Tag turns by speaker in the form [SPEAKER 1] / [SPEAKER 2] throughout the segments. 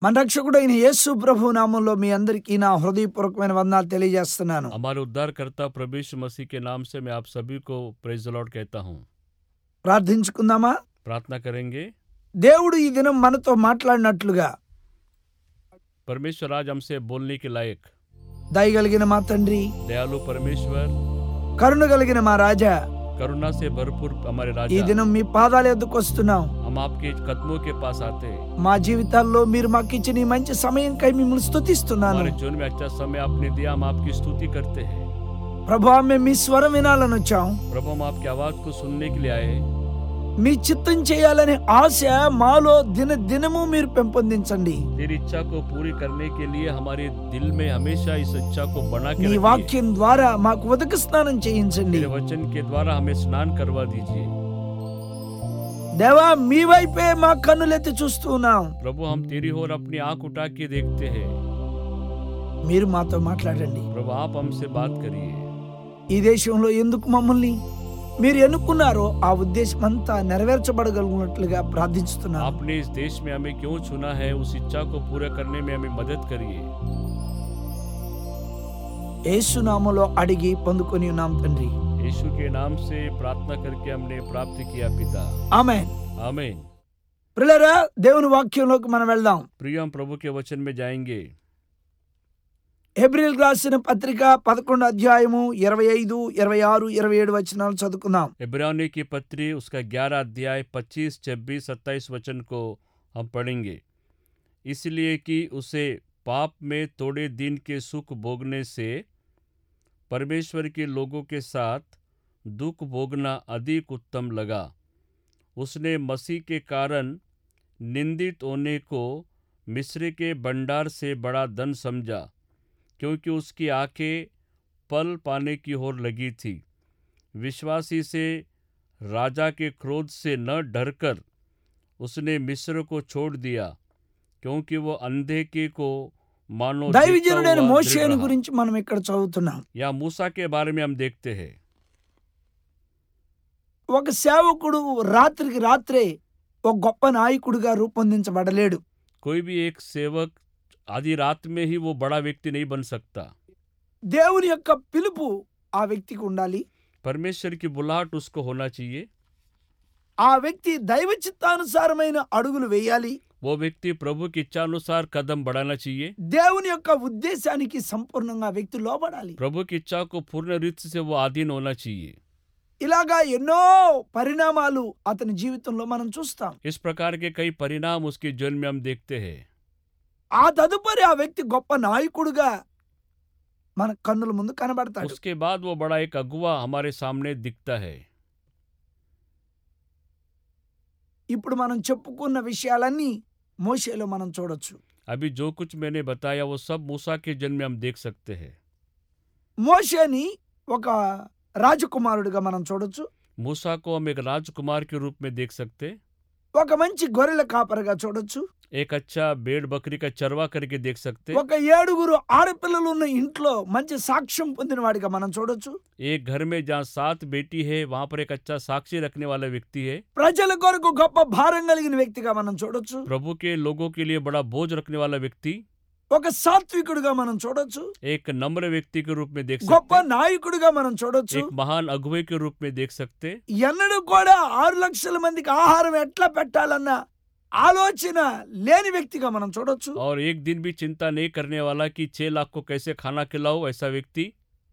[SPEAKER 1] మన రక్షకుడైన యేసు ప్రభు నామంలో మీ అందరికీ నా హృదయపూర్వకమైన వందనాలు తెలియజేస్తున్నాను
[SPEAKER 2] हमारे उद्धारकर्ता प्रभु यीशु मसीह के नाम से मैं आप सभी को प्रेज लॉर्ड कहता हूँ
[SPEAKER 1] ప్రార్థించుకుందామా
[SPEAKER 2] प्रार्थना करेंगे
[SPEAKER 1] దేవుడు ఈ దినం మనతో మాట్లాడినట్లుగా
[SPEAKER 2] परमेश्वर आज हमसे बोलने के लायक
[SPEAKER 1] దయగలిగిన మా తండ్రి
[SPEAKER 2] दयालु परमेश्वर
[SPEAKER 1] కరుణ కలిగిన మా రాజా
[SPEAKER 2] करुणा से भरपूर हमारे
[SPEAKER 1] ఈ
[SPEAKER 2] राजा
[SPEAKER 1] దినం మీ పాదాల ఎద్దుకు వస్తున్నాం
[SPEAKER 2] हम आपके कदमों के पास आते हैं
[SPEAKER 1] మా జీవితాల్లో మీరు మాకు ఇచ్చిన ఈ మంచి సమయంకై మిమ్మల్ని స్తుతిస్తున్నాను
[SPEAKER 2] हमारे जीवन में अच्छा समय आपने दिया हम आपकी स्तुति करते हैं
[SPEAKER 1] ప్రభా మేము మీ స్వరం వినాలని వచ్చాం
[SPEAKER 2] प्रभु हम आपकी आवाज को सुनने के लिए आए
[SPEAKER 1] మీ చిత్తం చేయాలనే ఆశ మాలో దిన దినము మీరు పెంపొందించండి
[SPEAKER 2] तेरी इच्छा को पूरी करने के लिए हमारे दिल में हमेशा इस इच्छा को बना के
[SPEAKER 1] నీ
[SPEAKER 2] रखिए
[SPEAKER 1] వాక్యం ద్వారా మాకు ఉదక స్నానం చేయించండి
[SPEAKER 2] तेरे वचन के द्वारा हमें स्नान करवा दीजिए
[SPEAKER 1] దేవా మీ వైపే మా కన్నులెత్తి చూస్తూ ఉన్నాం
[SPEAKER 2] प्रभु हम तेरी ओर अपनी आंख उठा के देखते हैं
[SPEAKER 1] మీరు మాతో మాట్లాడండి
[SPEAKER 2] प्रभु आप हमसे बात करिए
[SPEAKER 1] ఈ దేశంలో ఎందుకు మమ్మల్ని మీరు ఎన్నుకున్నారో ఆ ఉద్దేశం అంతా నెరవేర్చబడగలిగినట్లుగా ప్రార్థించుతున్నాం
[SPEAKER 2] आपने इस देश में हमें क्यों चुना है उस इच्छा को पूरा करने में हमें मदद करिए
[SPEAKER 1] ఏసునామలో అడిగి పొందుకొని ఉన్నాం తండ్రి
[SPEAKER 2] यीशु के नाम से प्रार्थना करके हमने प्राप्त किया पिता
[SPEAKER 1] ఆమె
[SPEAKER 2] आमीन
[SPEAKER 1] ప్రిలరా దేవుని వాక్యంలోకి మనం వెళ్దాం
[SPEAKER 2] प्रिय हम प्रभु के वचन में जाएंगे
[SPEAKER 1] ఏప్రిల్ రాసిన పత్రిక పదకొండు అధ్యాయము ఇరవై ఐదు ఇరవై ఆరు ఇరవై ఏడు వచనాలు చదువుకుందాం
[SPEAKER 2] इब्रानी की पत्री उसका ग्यारह अध्याय पच्चीस छब्बीस सत्ताईस वचन को हम पढ़ेंगे इसलिए कि उसे पाप में थोड़े दिन के सुख भोगने से परमेश्वर के लोगों के साथ दुख भोगना अधिक उत्तम लगा उसने मसीह के कारण निंदित होने को मिस्र के भंडार से बड़ा धन समझा क्योंकि उसकी आंखें पल पाने की ओर लगी थी विश्वासी से राजा के क्रोध से न डरकर उसने मिस्र को छोड़ दिया क्योंकि वो अंधे के को मानो देखता
[SPEAKER 1] దైవజనుడైన
[SPEAKER 2] हुआ
[SPEAKER 1] మోషేని
[SPEAKER 2] दृढ़ रहा।
[SPEAKER 1] గురించి మనం ఇక్కడ చదువుతున్నాం
[SPEAKER 2] या मूसा के बारे में हम देखते हैं
[SPEAKER 1] ఒక సేవకుడు రాత్రికి రాత్రే ఒక గొప్ప నాయకుడిగా రూపొందించబడలేడు
[SPEAKER 2] कोई भी एक सेवक आधी रात में ही वो बड़ा व्यक्ति नहीं बन सकता
[SPEAKER 1] దేవుని యొక్క పిలుపు ఆ వ్యక్తికి ఉండాలి
[SPEAKER 2] परमेश्वर की बुलाहट उसको होना चाहिए
[SPEAKER 1] ఆ వ్యక్తి దైవ చిత్తానుసారమైన అడుగులు వేయాలి
[SPEAKER 2] वो व्यक्ति प्रभु की इच्छानुसार कदम बढ़ाना चाहिए
[SPEAKER 1] దేవుని యొక్క ఉద్దేశానికి సంపూర్ణంగా ఆ వ్యక్తి లోబడాలి
[SPEAKER 2] प्रभु की इच्छा को पूर्ण रीति से वो अधीन होना चाहिए
[SPEAKER 1] ఇలాగా ఎన్నో పరిణామాలు అతని జీవితంలో మనం చూస్తాం
[SPEAKER 2] इस प्रकार के कई परिणाम उसके जीवन में हम देखते हैं
[SPEAKER 1] ఆ తదుపరి ఆ వ్యక్తి గొప్ప నాయకుడుగా మన కన్నుల ముందు కనబడతాడు
[SPEAKER 2] उसके बाद वो बड़ा एक अगुवा हमारे सामने दिखता है
[SPEAKER 1] ఇప్పుడు మనం చెప్పుకున్న విషయాలన్నీ మోషేలో మనం చూడొచ్చు
[SPEAKER 2] अभी जो कुछ मैंने बताया वो सब मूसा के जन्म में हम देख सकते हैं
[SPEAKER 1] మోషేని ఒక రాజకుమారుడిగా మనం చూడొచ్చు
[SPEAKER 2] मूसा को हम एक राजकुमार के रूप में देख सकते
[SPEAKER 1] ఒక మంచి గొర్రెల కాపరిగా చూడొచ్చు
[SPEAKER 2] एक अच्छा भेड़ बकरी का चरवा करके देख सकते
[SPEAKER 1] ఒక ఏడుగురు ఆడపిల్లలు ఉన్న ఇంట్లో మంచి సాక్ష్యం పొందిన వాడిగా మనం చూడొచ్చు
[SPEAKER 2] एक घर में जहाँ सात बेटी है वहां पर एक अच्छा साक्षी रखने वाला व्यक्ति है
[SPEAKER 1] ప్రజల కొరకు గొప్ప భారం కలిగిన వ్యక్తిగా మనం చూడొచ్చు
[SPEAKER 2] प्रभु के लोगों के लिए बड़ा बोझ रखने वाला व्यक्ति
[SPEAKER 1] ఒక సాత్వికుడిగా మనం చూడొచ్చు
[SPEAKER 2] एक नम्र व्यक्ति के रूप में देख
[SPEAKER 1] గొప్ప
[SPEAKER 2] सकते
[SPEAKER 1] నాయకుడిగా మనం చూడొచ్చు
[SPEAKER 2] एक महान अगुवे के रूप में देख सकते
[SPEAKER 1] ఎన్నడూ కూడా ఆరు లక్షల మందికి ఆహారం ఎట్లా పెట్టాలన్న ఆలోచన లేని వ్యక్తిగా మనం చూడొచ్చు
[SPEAKER 2] और एक दिन भी चिंता नहीं करने वाला कि छह लाख को कैसे खाना खिलाओ ऐसा व्यक्ति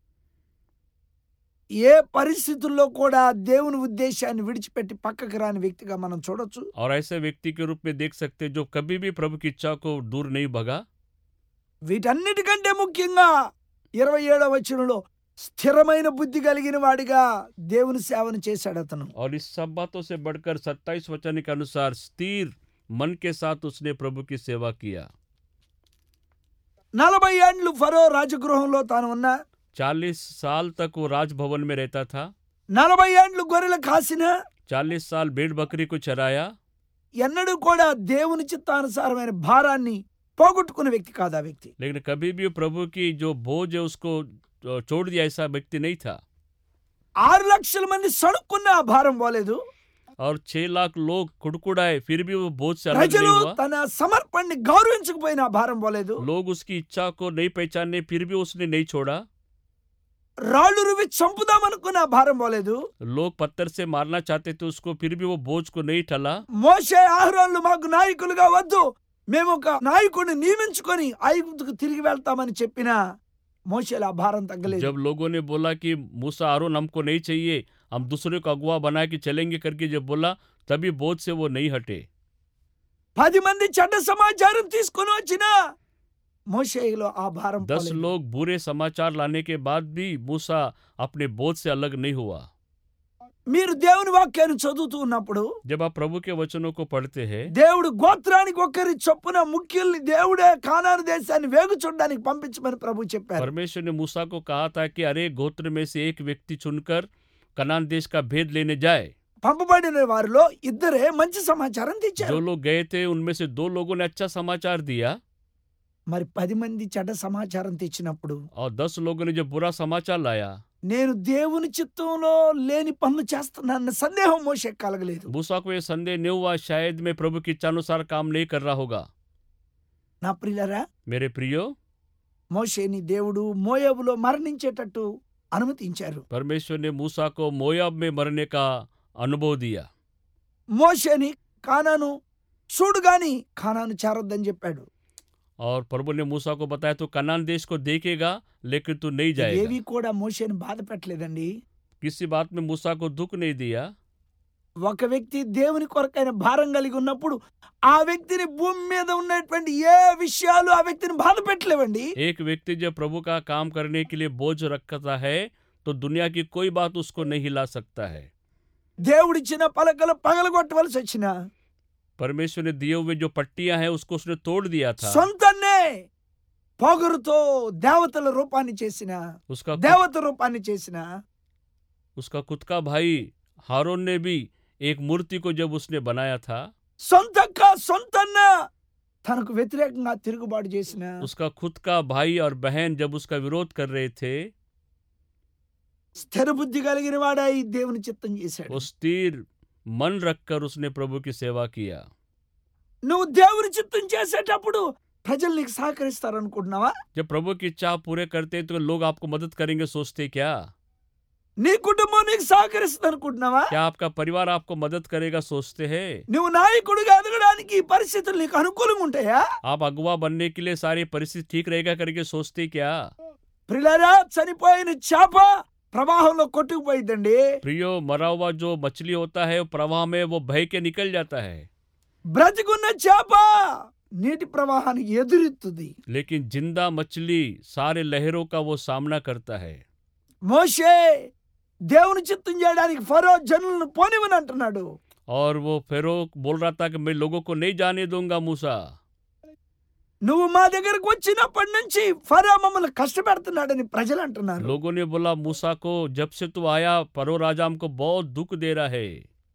[SPEAKER 1] ఏ పరిస్థితుల్లో కూడా దేవుని ఉద్దేశాన్ని విడిచిపెట్టి పక్కకి రాని వ్యక్తిగా మనం చూడొచ్చు
[SPEAKER 2] और ऐसे व्यक्ति के रूप में देख सकते जो कभी भी प्रभु की इच्छा को दूर नहीं भगा
[SPEAKER 1] వీటన్నిటికంటే ముఖ్యంగా ఇరవై ఏడవ వచనంలో స్థిరమైన బుద్ధి కలిగిన వాడిగా దేవుని సేవను చేశాడు అతను
[SPEAKER 2] और इस सब बातों से बढ़कर सत्ताईस वचन के अनुसार स्थिर मन के साथ उसने प्रभु की सेवा किया
[SPEAKER 1] నలభై ఏండ్లు ఫరో రాజగృహంలో తాను ఉన్న
[SPEAKER 2] चालीस साल तक वो राजभवन में रहता था
[SPEAKER 1] నలభై ఏండ్లు గొర్రెలు కాసిన
[SPEAKER 2] चालीस साल भेड़ बकरी को चराया
[SPEAKER 1] ఎన్నడూ కూడా దేవుని చిత్తానుసారమైన భారాన్ని పోగొట్టుకున్న వ్యక్తి కాదు ఆ వ్యక్తి
[SPEAKER 2] लेकिन कभी भी प्रभु की जो बोझ है उसको छोड़ दिया ऐसा व्यक्ति नहीं था
[SPEAKER 1] ఆరు లక్షల మంది సణుక్కున్న ఆ భారం పోలేదు
[SPEAKER 2] और छह लाख लोग कुड़कुड़ाए फिर भी वो बोझ से अलग
[SPEAKER 1] ప్రజలు
[SPEAKER 2] नहीं हुआ
[SPEAKER 1] తన సమర్పణని గౌరవించకపోయినా భారం పోలేదు
[SPEAKER 2] लोग उसकी इच्छा को नहीं पहचाने फिर भी उसने नहीं छोड़ा
[SPEAKER 1] రాళ్ళు రువి చంపుదామనుకున్న భారం పోలేదు
[SPEAKER 2] लोग पत्थर से मारना चाहते थे उसको फिर भी वो बोझ को नहीं टला
[SPEAKER 1] మోసే ఆహ్రోన్లు మాకు నాయకులుగా వద్దు మేము ఒక నాయకుడిని నియమించుకొని ఐగుప్తుకు తిరిగి వెళ్తామని చెప్పిన మోసేలు ఆ భారం తగ్గలేదు
[SPEAKER 2] जब लोगों ने बोला कि मूसा आरोन हमको नहीं चाहिए हम दूसरे को अगुवा बना के चलेंगे करके जब बोला तभी बोझ से वो नहीं हटे
[SPEAKER 1] పది మంది చెడ్డ సమాచారం తీసుకొని వచ్చిన మోసేలో ఆ భారం
[SPEAKER 2] दस
[SPEAKER 1] పోలేదు.
[SPEAKER 2] लोग बुरे समाचार लाने के बाद भी मूसा अपने बोझ से अलग नहीं हुआ
[SPEAKER 1] మీరు దేవుని వాక్యాన్ని చదువుతూ ఉన్నప్పుడు
[SPEAKER 2] जब आप प्रभु के वचनों को पढ़ते हैं
[SPEAKER 1] దేవుడు గోత్రానికి ఒక్కరి చొప్పున ముఖ్యుల్ని దేవుడే కానాను దేశాన్ని వేగు చూడడానికి పంపించమని ప్రభు చెప్పారు
[SPEAKER 2] परमेश्वर ने मूसा को कहा था कि अरे गोत्र में से एक व्यक्ति चुनकर कनान देश का भेद लेने जाए
[SPEAKER 1] పంపబడిన వారిలో ఇద్దరే మంచి సమాచారం
[SPEAKER 2] जो
[SPEAKER 1] తెచ్చారు
[SPEAKER 2] लोग गए थे उनमें से दो लोगों ने अच्छा समाचार दिया
[SPEAKER 1] మరి పది మంది చెడ్డ సమాచారం తెచ్చినప్పుడు
[SPEAKER 2] और दस लोगों ने जो बुरा समाचार लाया
[SPEAKER 1] నేను దేవుని చిత్తంలో లేని పనులు చేస్తున్నానన్న సందేహం మోసే కలగలేదు
[SPEAKER 2] मूसा को ये संदेह नहीं हुआ शायद मैं प्रभु की इच्छानुसार काम नहीं कर रहा होगा
[SPEAKER 1] నా ప్రియులరా
[SPEAKER 2] मेरे प्रियो
[SPEAKER 1] మోషేని దేవుడు మోయబులో మరణించేటట్టు అనుమతించారు
[SPEAKER 2] परमेश्वर ने मूसा को मोयाब में मरने का अनुभव दिया
[SPEAKER 1] మోషేని కానాను చూడు గాని కానాను చేరొద్దని చెప్పాడు
[SPEAKER 2] और प्रभु ने मूसा को बताया तो कनान देश को देखेगा लेकिन तू नहीं जाएगा
[SPEAKER 1] ఏవి కూడా మోషేని బాధ పెట్టలేదండి
[SPEAKER 2] किसी बात में मूसा को दुख नहीं दिया
[SPEAKER 1] ఒక వ్యక్తి దేవుని కొరకైన భారం కలిగి ఉన్నప్పుడు ఆ వ్యక్తిని భూమి మీద ఉన్నటువంటి ఏ విషయాలు ఆ వ్యక్తిని బాధ పెట్టలేవండి
[SPEAKER 2] एक व्यक्ति जब प्रभु का काम करने के लिए बोझ रखता है तो दुनिया की कोई बात उसको नहीं हिला सकता है
[SPEAKER 1] దేవుడిచ్చిన పలకలు పగలగొట్టవలసి వచ్చిన
[SPEAKER 2] परमेश्वर ने दिए हुए जो पट्टियां हैं उसको उसने तोड़ दिया था
[SPEAKER 1] సొంతన్నే పొగరుతో దేవతల రూపాన్ని చేసిన
[SPEAKER 2] उसका
[SPEAKER 1] దేవత రూపాన్ని చేసిన
[SPEAKER 2] उसका खुद का भाई हारून ने भी एक मूर्ति को जब उसने बनाया था
[SPEAKER 1] సొంతక్క సొంతన్న తనకు వ్యతిరేకంగా తిరుగుబాటు చేసిన
[SPEAKER 2] उसका खुद का भाई और बहन जब उसका विरोध कर रहे थे
[SPEAKER 1] స్థిర బుద్ధి కలిగిన వాడై దేవుని చిత్తం చేశాడు
[SPEAKER 2] वो स्थिर मन रखकर उसने प्रभु की सेवा किया
[SPEAKER 1] నువ్వు దేవుని చిత్తం చేసేటప్పుడు ప్రజలు నీకు సహకరిస్తారనుకుంటున్నావా
[SPEAKER 2] जब प्रभु की इच्छा आप पूरे करते हैं, तो लोग आपको मदद करेंगे सोचते क्या
[SPEAKER 1] నీ కుటుంబం నీకు సహకరిస్తుంది అనుకుంటున్నావా
[SPEAKER 2] क्या आपका परिवार आपको मदद करेगा सोचते हैं
[SPEAKER 1] నువ్వు నాయకుడిగా ఎదగడానికి ఈ పరిస్థితులు నీకు అనుకూలంగా ఉంటాయా
[SPEAKER 2] आप अगुवा बनने के लिए सारी परिस्थिति ठीक रहेगा करके सोचते क्या
[SPEAKER 1] ప్రిలారా చనిపోయిన చేప ప్రవాహంలో కొట్టుకుపోయిద్దండి
[SPEAKER 2] प्रियो मरा हुआ जो मछली होता है वो प्रवाह में वो बह के निकल जाता है
[SPEAKER 1] బ్రతికున్న చేప నీటి ప్రవాహానికి ఎదురెత్తుంది
[SPEAKER 2] लेकिन जिंदा मछली सारे लहरों का वो सामना करता है
[SPEAKER 1] మోషే దేవుని చిత్తం చేయడానికి ఫరో జనులను పోనివని అంటున్నాడు
[SPEAKER 2] और वो फेरो बोल रहा था कि मैं लोगों को नहीं जाने दूंगा मूसा
[SPEAKER 1] నువ్వు మా దగ్గరకు వచ్చినప్పటి నుంచి ఫరో మమ్మల్ని కష్టపెడుతున్నాడని ప్రజలు అంటున్నారు
[SPEAKER 2] लोगों ने बोला मूसा को जब से तू आया परो राजा हमको बहुत दुख दे रहा है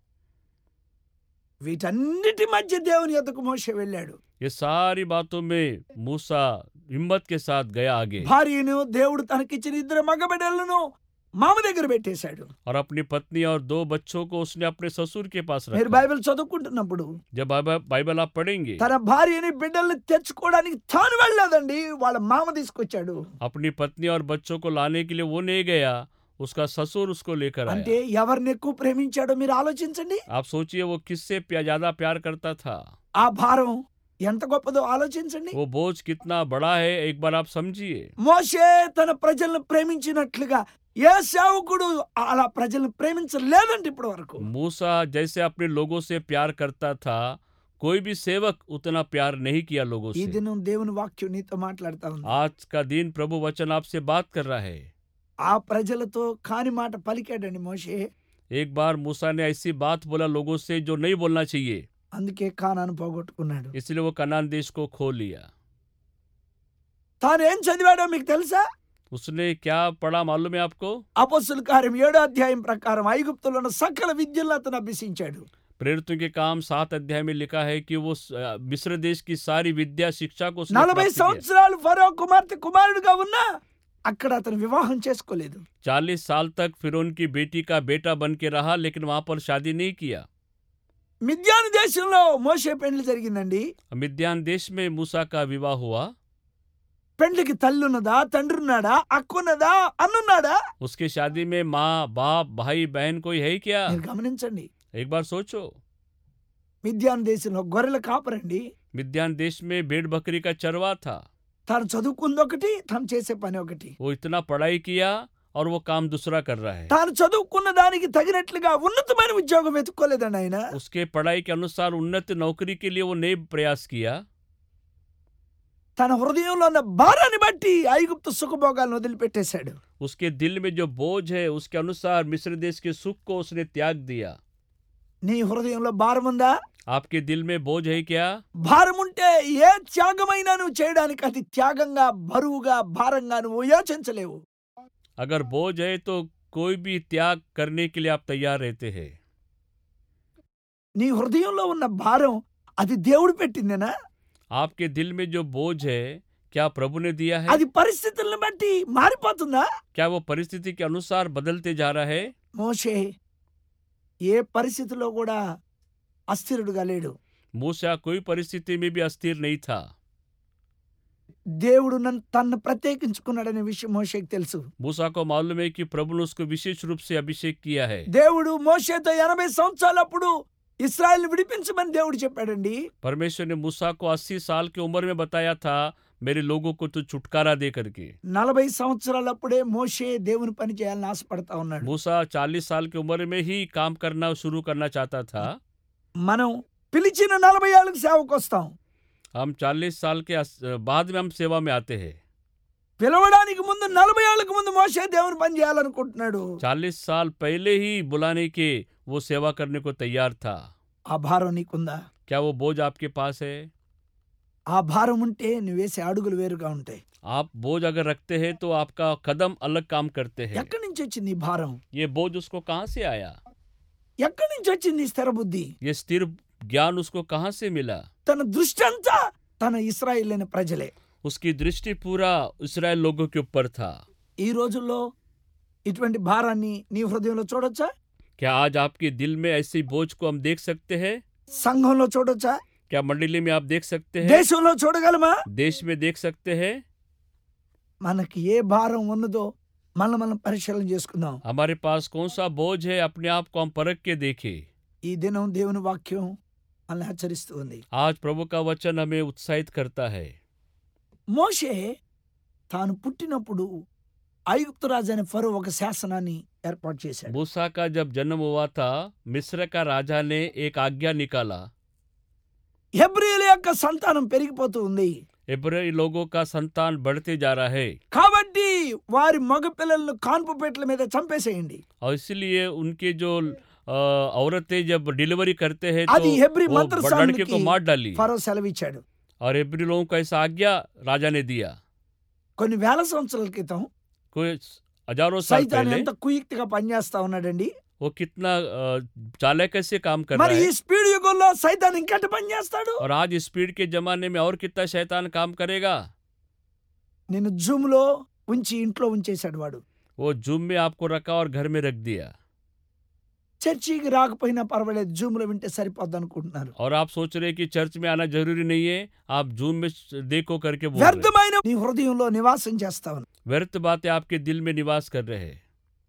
[SPEAKER 1] వీటన్నిటి మధ్య దేవుని ఎద్దకు మోసే వెళ్ళాడు
[SPEAKER 2] ये सारी बातों में मूसा हिम्मत के साथ गया आगे
[SPEAKER 1] భార్యను దేవుడు తనకిచ్చిన ఇద్దరు మగబిడ్డలను మామ దగ్గర పెట్టేశాడు
[SPEAKER 2] और अपनी पत्नी और दो बच्चों को उसने अपने ससुर के पास
[SPEAKER 1] మీరు
[SPEAKER 2] रखा
[SPEAKER 1] బైబిల్ చదువుకుంటున్నప్పుడు
[SPEAKER 2] जब बाइबल बाइबल आप पढ़ेंगे
[SPEAKER 1] తన భార్యని బిడ్డల్ని తెచ్చుకోవడానికి తాను వెళ్ళలేదండి వాళ్ళ మామ తీసుకొచ్చాడు
[SPEAKER 2] अपनी पत्नी और बच्चों को लाने के लिए वो नहीं गया उसका ससुर उसको लेकर
[SPEAKER 1] అంటే
[SPEAKER 2] आया
[SPEAKER 1] ఎవరిని ఎక్కువ ప్రేమించాడో మీరు ఆలోచించండి
[SPEAKER 2] आप सोचिए वो किससे प्या- ज्यादा प्यार करता था
[SPEAKER 1] ఆ భారం ఎంత గొప్పదో ఆలోచించండి
[SPEAKER 2] वो बोझ कितना बड़ा है एक बार आप समझिए
[SPEAKER 1] మోషే తన ప్రజలను ప్రేమించినట్లుగా ఏ సేవకుడు అలా ప్రజలను ప్రేమించలేదంటే ఇప్పటి వరకు
[SPEAKER 2] मूसा जैसे अपने लोगों से प्यार करता था कोई भी सेवक उतना प्यार नहीं किया लोगों
[SPEAKER 1] ఈ
[SPEAKER 2] से
[SPEAKER 1] దినం దేవుని వాక్యం నీతో మాట్లాడుతా ఉంది
[SPEAKER 2] आज का दिन प्रभु वचन आपसे बात कर रहा है
[SPEAKER 1] ఆ ప్రజలతో కాని మాట పలికాడండి మోషే
[SPEAKER 2] एक बार मूसा ने ऐसी बात बोला लोगों से जो नहीं बोलना चाहिए
[SPEAKER 1] అందుకే కానాను పోగొట్టుకున్నాడు
[SPEAKER 2] इसलिए वो कनान देश को खो लिया
[SPEAKER 1] తాను ఏం చదివాడో మీకు తెలుసా
[SPEAKER 2] उसने क्या पढ़ा मालूम है आपको
[SPEAKER 1] అపస్సుల కార్యం ఏడో అధ్యాయం ప్రకారం ఐగుప్తులో ఉన్న సకల విద్యలను అతను అభ్యసించాడు
[SPEAKER 2] प्रेरितों के काम सात अध्याय में लिखा है कि वो अ, मिस्र देश की सारी विद्या शिक्षा को उसने
[SPEAKER 1] నలభై
[SPEAKER 2] प्राप्त किया।
[SPEAKER 1] సంవత్సరాలు ఫరో కుమార్తె కుమారుడుగా ఉన్నా అక్కడ అతను వివాహం చేసుకోలేదు
[SPEAKER 2] चालीस साल तक फिरौन की बेटी का बेटा बन के रहा लेकिन वहां पर शादी नहीं किया
[SPEAKER 1] మిద్యాను దేశంలో మోసే పెండ్లి జరిగిందండి
[SPEAKER 2] मिद्यान देश में मूसा का विवाह हुआ
[SPEAKER 1] పెండ్లికి తల్లి ఉన్నదా తండ్రి ఉన్నాడా అక్కున్నదా అన్నున్నాడా
[SPEAKER 2] उसके शादी में माँ बाप भाई बहन कोई है क्या
[SPEAKER 1] మీరు గమనించండి
[SPEAKER 2] एक बार सोचो
[SPEAKER 1] మిద్యాను దేశంలో గొర్రెల కాపరండి
[SPEAKER 2] मिद्यान देश में भेड़ बकरी का चरवा था
[SPEAKER 1] తాను చదువుకుంది ఒకటి తను చేసే పని ఒకటి
[SPEAKER 2] वो इतना पढ़ाई किया और वो काम दूसरा कर रहा है
[SPEAKER 1] తాను చదువుకున్న దానికి తగినట్లుగా ఉన్నతమైన ఉద్యోగం వెతుక్కోలేదండి ఆయన
[SPEAKER 2] उसके पढ़ाई के अनुसार उन्नत नौकरी के लिए वो नए प्रयास किया
[SPEAKER 1] తన హృదయంలో ఉన్న భారాన్ని బట్టి ఐగుప్తు సుఖభోగాలను వదిలిపెట్టేశాడు
[SPEAKER 2] उसके दिल में जो बोझ है उसके अनुसार मिस्र देश के सुख को उसने त्याग दिया
[SPEAKER 1] నీ హృదయంలో భారం ఉందా
[SPEAKER 2] आपके दिल में बोझ है क्या
[SPEAKER 1] భారం ఉంటే ఏ త్యాగమైనా నువ్వు చేయడానికి అది త్యాగంగా బరువుగా భారంగా నువ్వు యోచించలేవు
[SPEAKER 2] अगर बोझ है तो कोई भी त्याग करने के लिए आप तैयार रहते हैं
[SPEAKER 1] నీ హృదయంలో ఉన్న భారం అది దేవుడు పెట్టిందేనా
[SPEAKER 2] आपके दिल में जो बोझ है क्या प्रभु ने दिया है
[SPEAKER 1] అది పరిస్థితులను బట్టి మారిపోతుందా
[SPEAKER 2] क्या वो परिस्थिति के अनुसार बदलते जा रहा है
[SPEAKER 1] మోషే ఏ పరిస్థితిలో కూడా అస్థిరుడుగా లేడు
[SPEAKER 2] मूसा कोई परिस्थिति में भी अस्थिर नहीं था
[SPEAKER 1] దేవుడు నన్ను తన్ను ప్రత్యేకించుకున్నాడనే విషయం మోషేకి తెలుసు
[SPEAKER 2] मूसा को मालूम है कि प्रभु ने उसको विशेष रूप से अभिषेक किया है
[SPEAKER 1] దేవుడు మోషేతో ఎనభై సంవత్సరాలప్పుడు ఇస్రాయల్ విడిపించమని దేవుడు చెప్పాడండి
[SPEAKER 2] परमेश्वर ने मूसा को अस्सी साल की उम्र में बताया था मेरे लोगों को तू छुटकारा दे करके
[SPEAKER 1] నలభై సంవత్సరాలప్పుడే మోషే దేవుని పని చేయాలని ఆశపడతా ఉన్నాడు
[SPEAKER 2] मूसा चालीस साल की उम्र में ही काम करना शुरू करना चाहता था
[SPEAKER 1] మనం పిలిచిన నలభై ఏళ్ళకి సేవకు వస్తాం
[SPEAKER 2] हम चालीस साल के अस- बाद में हम सेवा में आते हैं
[SPEAKER 1] పిలవడానికి ముందు నలభై ఏళ్ళకి ముందు మోసే దేవుని పని చేయాలనుకుంటున్నాడు
[SPEAKER 2] चालीस साल पहले ही बुलाने के वो सेवा करने को तैयार था
[SPEAKER 1] ఆ భారం నీకుందా
[SPEAKER 2] क्या वो बोझ आपके पास है
[SPEAKER 1] ఆ భారం ఉంటే నువ్వు వేసే అడుగులు వేరుగా ఉంటాయి
[SPEAKER 2] आप बोझ अगर रखते हैं तो आपका कदम अलग काम करते हैं
[SPEAKER 1] ఎక్కడి నుంచి వచ్చింది ఈ భారం
[SPEAKER 2] ये बोझ उसको कहाँ से आया
[SPEAKER 1] ఎక్కడి నుంచి వచ్చింది ఈ స్థిర బుద్ధి
[SPEAKER 2] ये स्थिर ज्ञान उसको कहाँ से मिला
[SPEAKER 1] తన దృష్టి అంతా తన ఇస్రాయిల్ ప్రజలే
[SPEAKER 2] उसकी दृष्टि पूरा इसराइल लोगों के ऊपर था
[SPEAKER 1] ఈ రోజుల్లో ఇటువంటి భారాన్ని నీ హృదయంలో చూడొచ్చా
[SPEAKER 2] क्या आज आपके दिल में ऐसी बोझ को हम देख सकते हैं
[SPEAKER 1] సంఘంలో చూడొచ్చా
[SPEAKER 2] क्या मंडली में आप देख सकते हैं
[SPEAKER 1] దేశంలో చూడగలమా
[SPEAKER 2] देश में देख सकते हैं
[SPEAKER 1] మనకి ఏ భారం ఉన్నదో మనం మనం పరిశీలన చేసుకుందాం
[SPEAKER 2] हमारे पास कौन सा बोझ है अपने आप को हम परख के देखें
[SPEAKER 1] ఈ దినం దేవుని వాక్యం మనల్ని హెచ్చరిస్తూ ఉంది
[SPEAKER 2] आज प्रभु का वचन हमें उत्साहित करता है
[SPEAKER 1] మోషే తాను పుట్టినప్పుడు ఐగుప్తు రాజు అనే ఫరో ఒక శాసనాన్ని ఏర్పాటు చేశాడు
[SPEAKER 2] मूसा का जब जन्म हुआ था मिस्र का राजा ने एक आज्ञा निकाला
[SPEAKER 1] హెబ్రియుల యొక్క సంతానం పెరిగిపోతూ ఉంది
[SPEAKER 2] इब्राही लोगों का संतान बढ़ते जा रहा है
[SPEAKER 1] కాబట్టి వారి మగ పిల్లలను కాన్పు పెట్టల మీద చంపేసేయండి
[SPEAKER 2] और इसलिए उनके जो अ, औरतें जब डिलीवरी करते हैं
[SPEAKER 1] అది
[SPEAKER 2] तो
[SPEAKER 1] హెబ్రి
[SPEAKER 2] वो
[SPEAKER 1] మంత్ర
[SPEAKER 2] लड़के को मार डाली
[SPEAKER 1] ఫరో సెలవిచ్చాడు
[SPEAKER 2] और हेब्री लोगों को ऐसा आज्ञा राजा ने दिया
[SPEAKER 1] కొన్ని వేల సంవత్సరాల క్రితం
[SPEAKER 2] कोई हजारों साल
[SPEAKER 1] సైతాన్
[SPEAKER 2] पहले
[SPEAKER 1] ఎంత కుయుక్తిగా పనిచేస్తా ఉన్నాడండి
[SPEAKER 2] वो कितना अ, चालाक कैसे काम कर रहा
[SPEAKER 1] మరి ఈ
[SPEAKER 2] है
[SPEAKER 1] స్పీడ్ యుగంలో సైతాన్ ఇంకెంత పనిచేస్తాడు
[SPEAKER 2] और आज स्पीड के जमाने में और कितना शैतान काम करेगा
[SPEAKER 1] నేను జూమ్ లో ఉంచి ఇంట్లో ఉంచేశాడు వాడు
[SPEAKER 2] वो जूम में आपको रखा और घर में रख दिया
[SPEAKER 1] చర్చికి రాకపోయినా పర్వాలేదు జూమ్ లో వింటే సరిపోద్ది అనుకుంటున్నారు
[SPEAKER 2] और आप सोच रहे हैं कि चर्च में आना जरूरी नहीं है आप जूम में देखो करके बोल रहे हैं।
[SPEAKER 1] వ్యర్థమైన నీ హృదయంలో నివాసం చేస్తావు
[SPEAKER 2] व्यर्थ बातें आपके दिल में निवास कर रहे हैं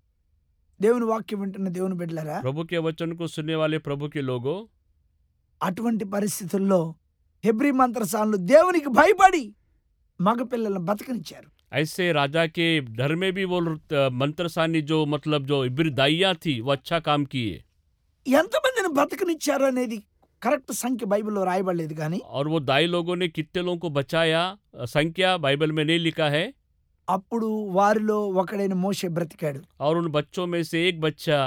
[SPEAKER 1] దేవుని వాక్యం వింటున్న దేవుని బిడ్డలారా
[SPEAKER 2] प्रभु के वचन को सुनने वाले प्रभु के लोगों
[SPEAKER 1] అటువంటి పరిస్థితుల్లో హెబ్రి మంత్రసానులు దేవునికి భయపడి మగపిల్లలను బతకనిచ్చారు
[SPEAKER 2] ऐसे राजा के घर में भी वो अ, मंत्रसानी जो मतलब जो इब्र दाइया थी वो अच्छा काम किए
[SPEAKER 1] ఎంతమందిని బతకనిచ్చారు అనేది కరెక్ట్ సంఖ్య బైబిల్లో రాయబడలేదు కానీ
[SPEAKER 2] और वो दाई लोगों ने कितने लोगों को बचाया अ, संख्या बाइबल में नहीं लिखा है
[SPEAKER 1] అప్పుడు వారిలో ఒకడైన మోషే బ్రతికాడు
[SPEAKER 2] और उन बच्चों में से एक बच्चा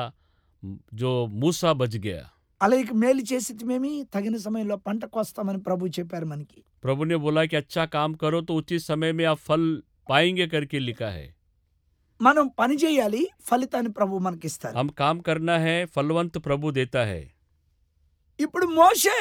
[SPEAKER 2] जो मूसा बच गया
[SPEAKER 1] అలాగే మేలు చేసి మేమి తగిన సమయంలో పంట కోస్తామని ప్రభు చెప్పారు మనకి
[SPEAKER 2] प्रभु ने बोला कि अच्छा काम करो तो उचित समय में आप फल पाएंगे करके लिखा है
[SPEAKER 1] మనం పని చేయాలి ఫలితాన్ని ప్రభు మనకిస్తారు
[SPEAKER 2] हम काम करना है फलवंत प्रभु देता है
[SPEAKER 1] ఇప్పుడు మోషే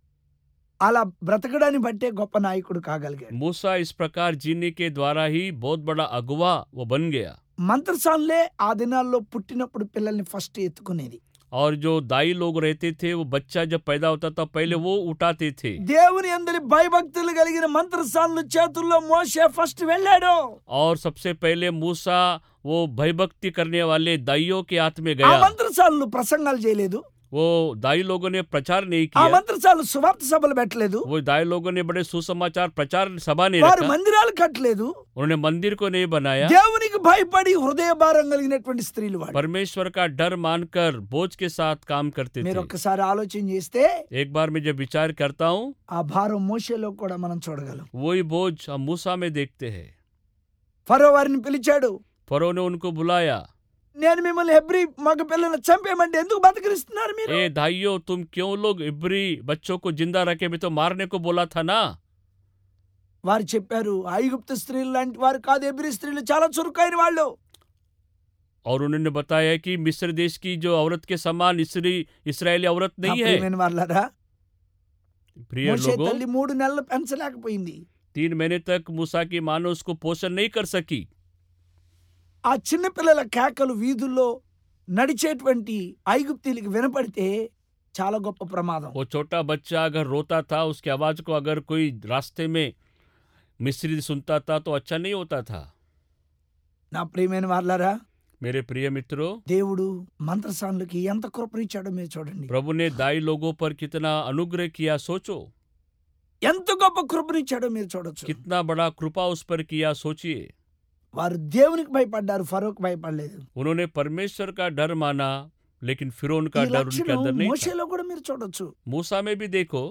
[SPEAKER 1] అలా బ్రతకడాన్ని బట్టే గొప్ప నాయకుడు కాగలిగాడు
[SPEAKER 2] मूसा इस प्रकार जीने के द्वारा ही बहुत बड़ा अगुवा वो बन गया
[SPEAKER 1] మంత్రసానులే ఆ దినాల్లో పుట్టినప్పుడు పిల్లల్ని ఫస్ట్ ఎత్తుకునేది
[SPEAKER 2] और जो दाई लोग रहते थे वो बच्चा जब पैदा होता था पहले वो उठाते थे
[SPEAKER 1] దేవుని అందరి భయభక్తులు కలిగిన మంత్రసానుల చేతుల్లో మోసే ఫస్ట్ వెళ్ళాడు
[SPEAKER 2] और सबसे पहले मूसा वो भयभक्ति करने वाले दाइयों के हाथ में
[SPEAKER 1] ఆ
[SPEAKER 2] गया
[SPEAKER 1] మంత్రసానులు ప్రసంగాలు చేయలేదు
[SPEAKER 2] वो दाई लोगों ने प्रचार नहीं
[SPEAKER 1] ఆ
[SPEAKER 2] किया
[SPEAKER 1] మంత్రసానులు సువార్త సభలు పెట్టలేదు
[SPEAKER 2] वो दाई लोगों ने बड़े सुसमाचार प्रचार सभा नहीं
[SPEAKER 1] వారు
[SPEAKER 2] रखा
[SPEAKER 1] మందిరాలు కట్టలేదు
[SPEAKER 2] उन्होंने मंदिर को नहीं बनाया
[SPEAKER 1] దేవునికి భయపడి హృదయ భారం కలిగినటువంటి స్త్రీలు వాడు
[SPEAKER 2] परमेश्वर का डर मानकर बोझ के साथ काम करते
[SPEAKER 1] మీరు
[SPEAKER 2] थे
[SPEAKER 1] ఒక్కసారి ఆలోచన చేస్తే
[SPEAKER 2] एक बार मैं जब विचार करता हूँ
[SPEAKER 1] ఆ భారం మోసేలో కూడా మనం చూడగలం
[SPEAKER 2] वही बोझ हम मूसा में देखते हैं
[SPEAKER 1] ఫరో వారిని పిలిచాడు
[SPEAKER 2] फरो ने उनको बुलाया
[SPEAKER 1] నేను మిమ్మల్ని హెబ్రి మగ పిల్లలు చంపేయమంటే ఎందుకు బతకరిస్తున్నారు మీరు
[SPEAKER 2] ए भाइयों तुम क्यों लोग इब्री बच्चों को जिंदा रखे भी तो मारने को बोला था ना
[SPEAKER 1] వారు చెప్పారు ఐగుప్తు స్త్రీలు లాంటి వారు కాదు ఎబ్రి స్త్రీలు చాలా చురుకైన వాళ్ళు
[SPEAKER 2] और उन्होंने बताया कि मिस्र देश की जो औरत के समान इसरी इसराइली औरत
[SPEAKER 1] నా
[SPEAKER 2] नहीं है
[SPEAKER 1] ప్రియమైన వాళ్ళారా
[SPEAKER 2] प्रिय
[SPEAKER 1] మోషే
[SPEAKER 2] लोगों
[SPEAKER 1] తల్లి మూడు నెలలు పెంచలేకపోయింది
[SPEAKER 2] तीन महीने तक मूसा की माँ ने उसको पोषण नहीं कर सकी
[SPEAKER 1] ఆ చిన్న పిల్లల కేకలు వీధుల్లో నడిచేటువంటి ఐగుప్తీలకి వినపడితే చాలా గొప్ప ప్రమాదం
[SPEAKER 2] वो छोटा बच्चा अगर रोता था उसकी आवाज को अगर कोई रास्ते में मिस्री सुनता था तो अच्छा नहीं होता था
[SPEAKER 1] నా ప్రియమైన వాళ్ళారా
[SPEAKER 2] मेरे प्रिय मित्रों
[SPEAKER 1] దేవుడు మంత్రసానులకి ఎంత కృపనిచ్చాడో మీరు చూడండి
[SPEAKER 2] प्रभु ने दाई लोगों पर कितना अनुग्रह किया सोचो
[SPEAKER 1] ఎంత గొప్ప కృపనిచ్చాడో మీరు చూడొచ్చు
[SPEAKER 2] कितना बड़ा कृपा उस पर किया सोचिए
[SPEAKER 1] వారు దేవునికి భయపడ్డారు ఫరోక్ భయపడలేదు
[SPEAKER 2] उन्होंने परमेश्वर का डर माना लेकिन फिरौन का
[SPEAKER 1] ఈ
[SPEAKER 2] डर उनके
[SPEAKER 1] లక్షణం
[SPEAKER 2] अंदर नहीं था
[SPEAKER 1] మోషేలో కూడా మీరు చూడొచ్చు
[SPEAKER 2] मूसा में भी देखो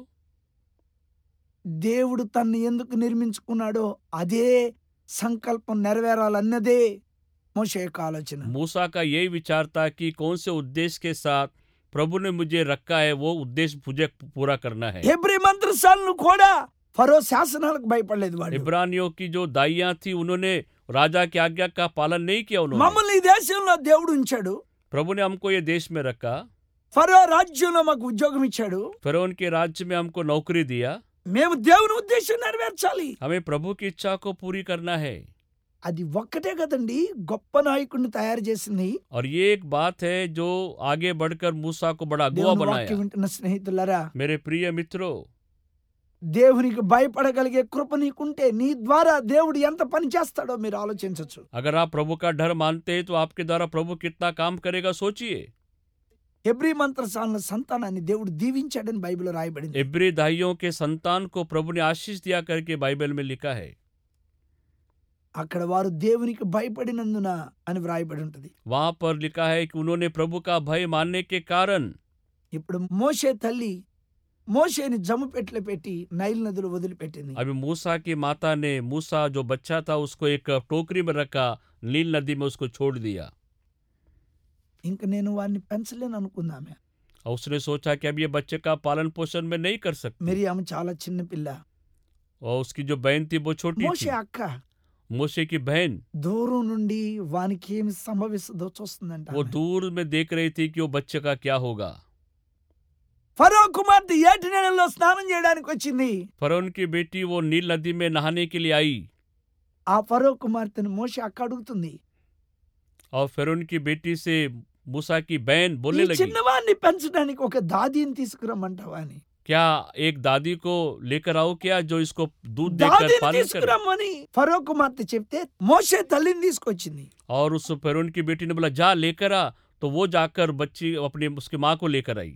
[SPEAKER 1] దేవుడు తన్ను ఎందుకు నిర్మించుకున్నాడో అదే సంకల్పం నెరవేరాలన్నదే మోషే యొక్క ఆలోచన
[SPEAKER 2] मूसा का यही विचार था कि कौन से उद्देश्य के साथ प्रभु ने मुझे रखा है वो उद्देश्य मुझे पूरा करना है
[SPEAKER 1] హెబ్రి మంత్రసాలను కూడా ఫరో శాసనాలకు భయపడలేదు వాడు
[SPEAKER 2] इब्रानियों की जो दाइयां थी उन्होंने राजा की आज्ञा का पालन नहीं किया उन्होंने
[SPEAKER 1] మమ్మల్ని ఈ దేశంలో దేవుడు ఉంచాడు
[SPEAKER 2] प्रभु ने हमको ये देश में रखा
[SPEAKER 1] ఫరో రాజ్యంలో మాకు ఉద్యోగం ఇచ్చాడు
[SPEAKER 2] फिर उनके राज्य में हमको नौकरी दिया
[SPEAKER 1] మేము దేవుని ఉద్దేశం నెరవేర్చాలి
[SPEAKER 2] हमें प्रभु की इच्छा को पूरी करना है
[SPEAKER 1] అది ఒక్కటే కదండి గొప్ప నాయకుడిని తయారు చేసింది
[SPEAKER 2] और ये एक बात है जो आगे बढ़कर मूसा को बड़ा अगुआ
[SPEAKER 1] దేవుని
[SPEAKER 2] बनाया
[SPEAKER 1] వాక్యం వింటున్న స్నేహితులారా
[SPEAKER 2] मेरे प्रिय मित्रों
[SPEAKER 1] దేవునికి భయపడగలిగే కృప నీకుంటే నీ ద్వారా దేవుడు ఎంత పని చేస్తాడో మీరు ఆలోచించవచ్చు
[SPEAKER 2] अगर आप प्रभु का डर मानते हैं तो आपके द्वारा प्रभु कितना काम करेगा सोचिए
[SPEAKER 1] హెబ్రీ మంత్రసాల సంతానాన్ని దేవుడు దీవించాడని బైబిల్ రాయబడింది
[SPEAKER 2] इब्री दाइयों के संतान को प्रभु ने आशीष दिया करके बाइबल में लिखा है
[SPEAKER 1] అక్కడ వారు దేవునికి భయపడినందున అని వ్రాయబడి ఉంటది
[SPEAKER 2] वहां पर लिखा है कि उन्होंने प्रभु का भय मानने के कारण
[SPEAKER 1] ఇప్పుడు మోషే తల్లి మోషేని జమ్ము పెట్లు పెట్టి నైల్ నదులు వదిలిపెట్టింది
[SPEAKER 2] अभी मूसा की माता ने मूसा जो बच्चा था उसको एक टोकरी में रखा नील नदी में उसको छोड़ दिया
[SPEAKER 1] ఇంక నేను వారిని పెంచలేను అనుకుందామే
[SPEAKER 2] और उसने सोचा कि अब ये बच्चे का पालन पोषण में नहीं कर सकती
[SPEAKER 1] మరి ఆమె చాలా చిన్న పిల్ల
[SPEAKER 2] और उसकी जो बहन थी वो छोटी
[SPEAKER 1] మోషే
[SPEAKER 2] थी
[SPEAKER 1] అక్క
[SPEAKER 2] मूसे की बहन
[SPEAKER 1] దూరం నుండి వానికి ఏమి సంభవిస్తుందో చూస్తుందంట
[SPEAKER 2] वो
[SPEAKER 1] ఆమె.
[SPEAKER 2] दूर में देख रही थी कि वो बच्चे का क्या होगा
[SPEAKER 1] ఫరో కుమార్తె ఏటి నీళ్ళలో స్నానం చేయడానికి వచ్చింది
[SPEAKER 2] फरौन की बेटी वो नील नदी में नहाने के लिए आई
[SPEAKER 1] ఆ ఫరో కుమార్తెను మోషే అక్క అడుగుతుంది
[SPEAKER 2] और फिरौन की बेटी से मूसा की बहन
[SPEAKER 1] ఈ
[SPEAKER 2] बोलने लगी
[SPEAKER 1] చిన్నవాడిని పెంచడానికి ఒక దాదీని తీసుకురమ్మంటావా అని
[SPEAKER 2] क्या एक दादी को लेकर आओ क्या जो इसको दूध देकर
[SPEAKER 1] దాదీని
[SPEAKER 2] पालन करे
[SPEAKER 1] తీసుకురమ్మని ఫరో కుమార్తె చెప్తే మోషే తల్లిని తీసుకొచ్చింది
[SPEAKER 2] और उस फिरौन की बेटी ने बोला जा लेकर आ तो वो जाकर बच्ची अपनी उसकी माँ को लेकर आई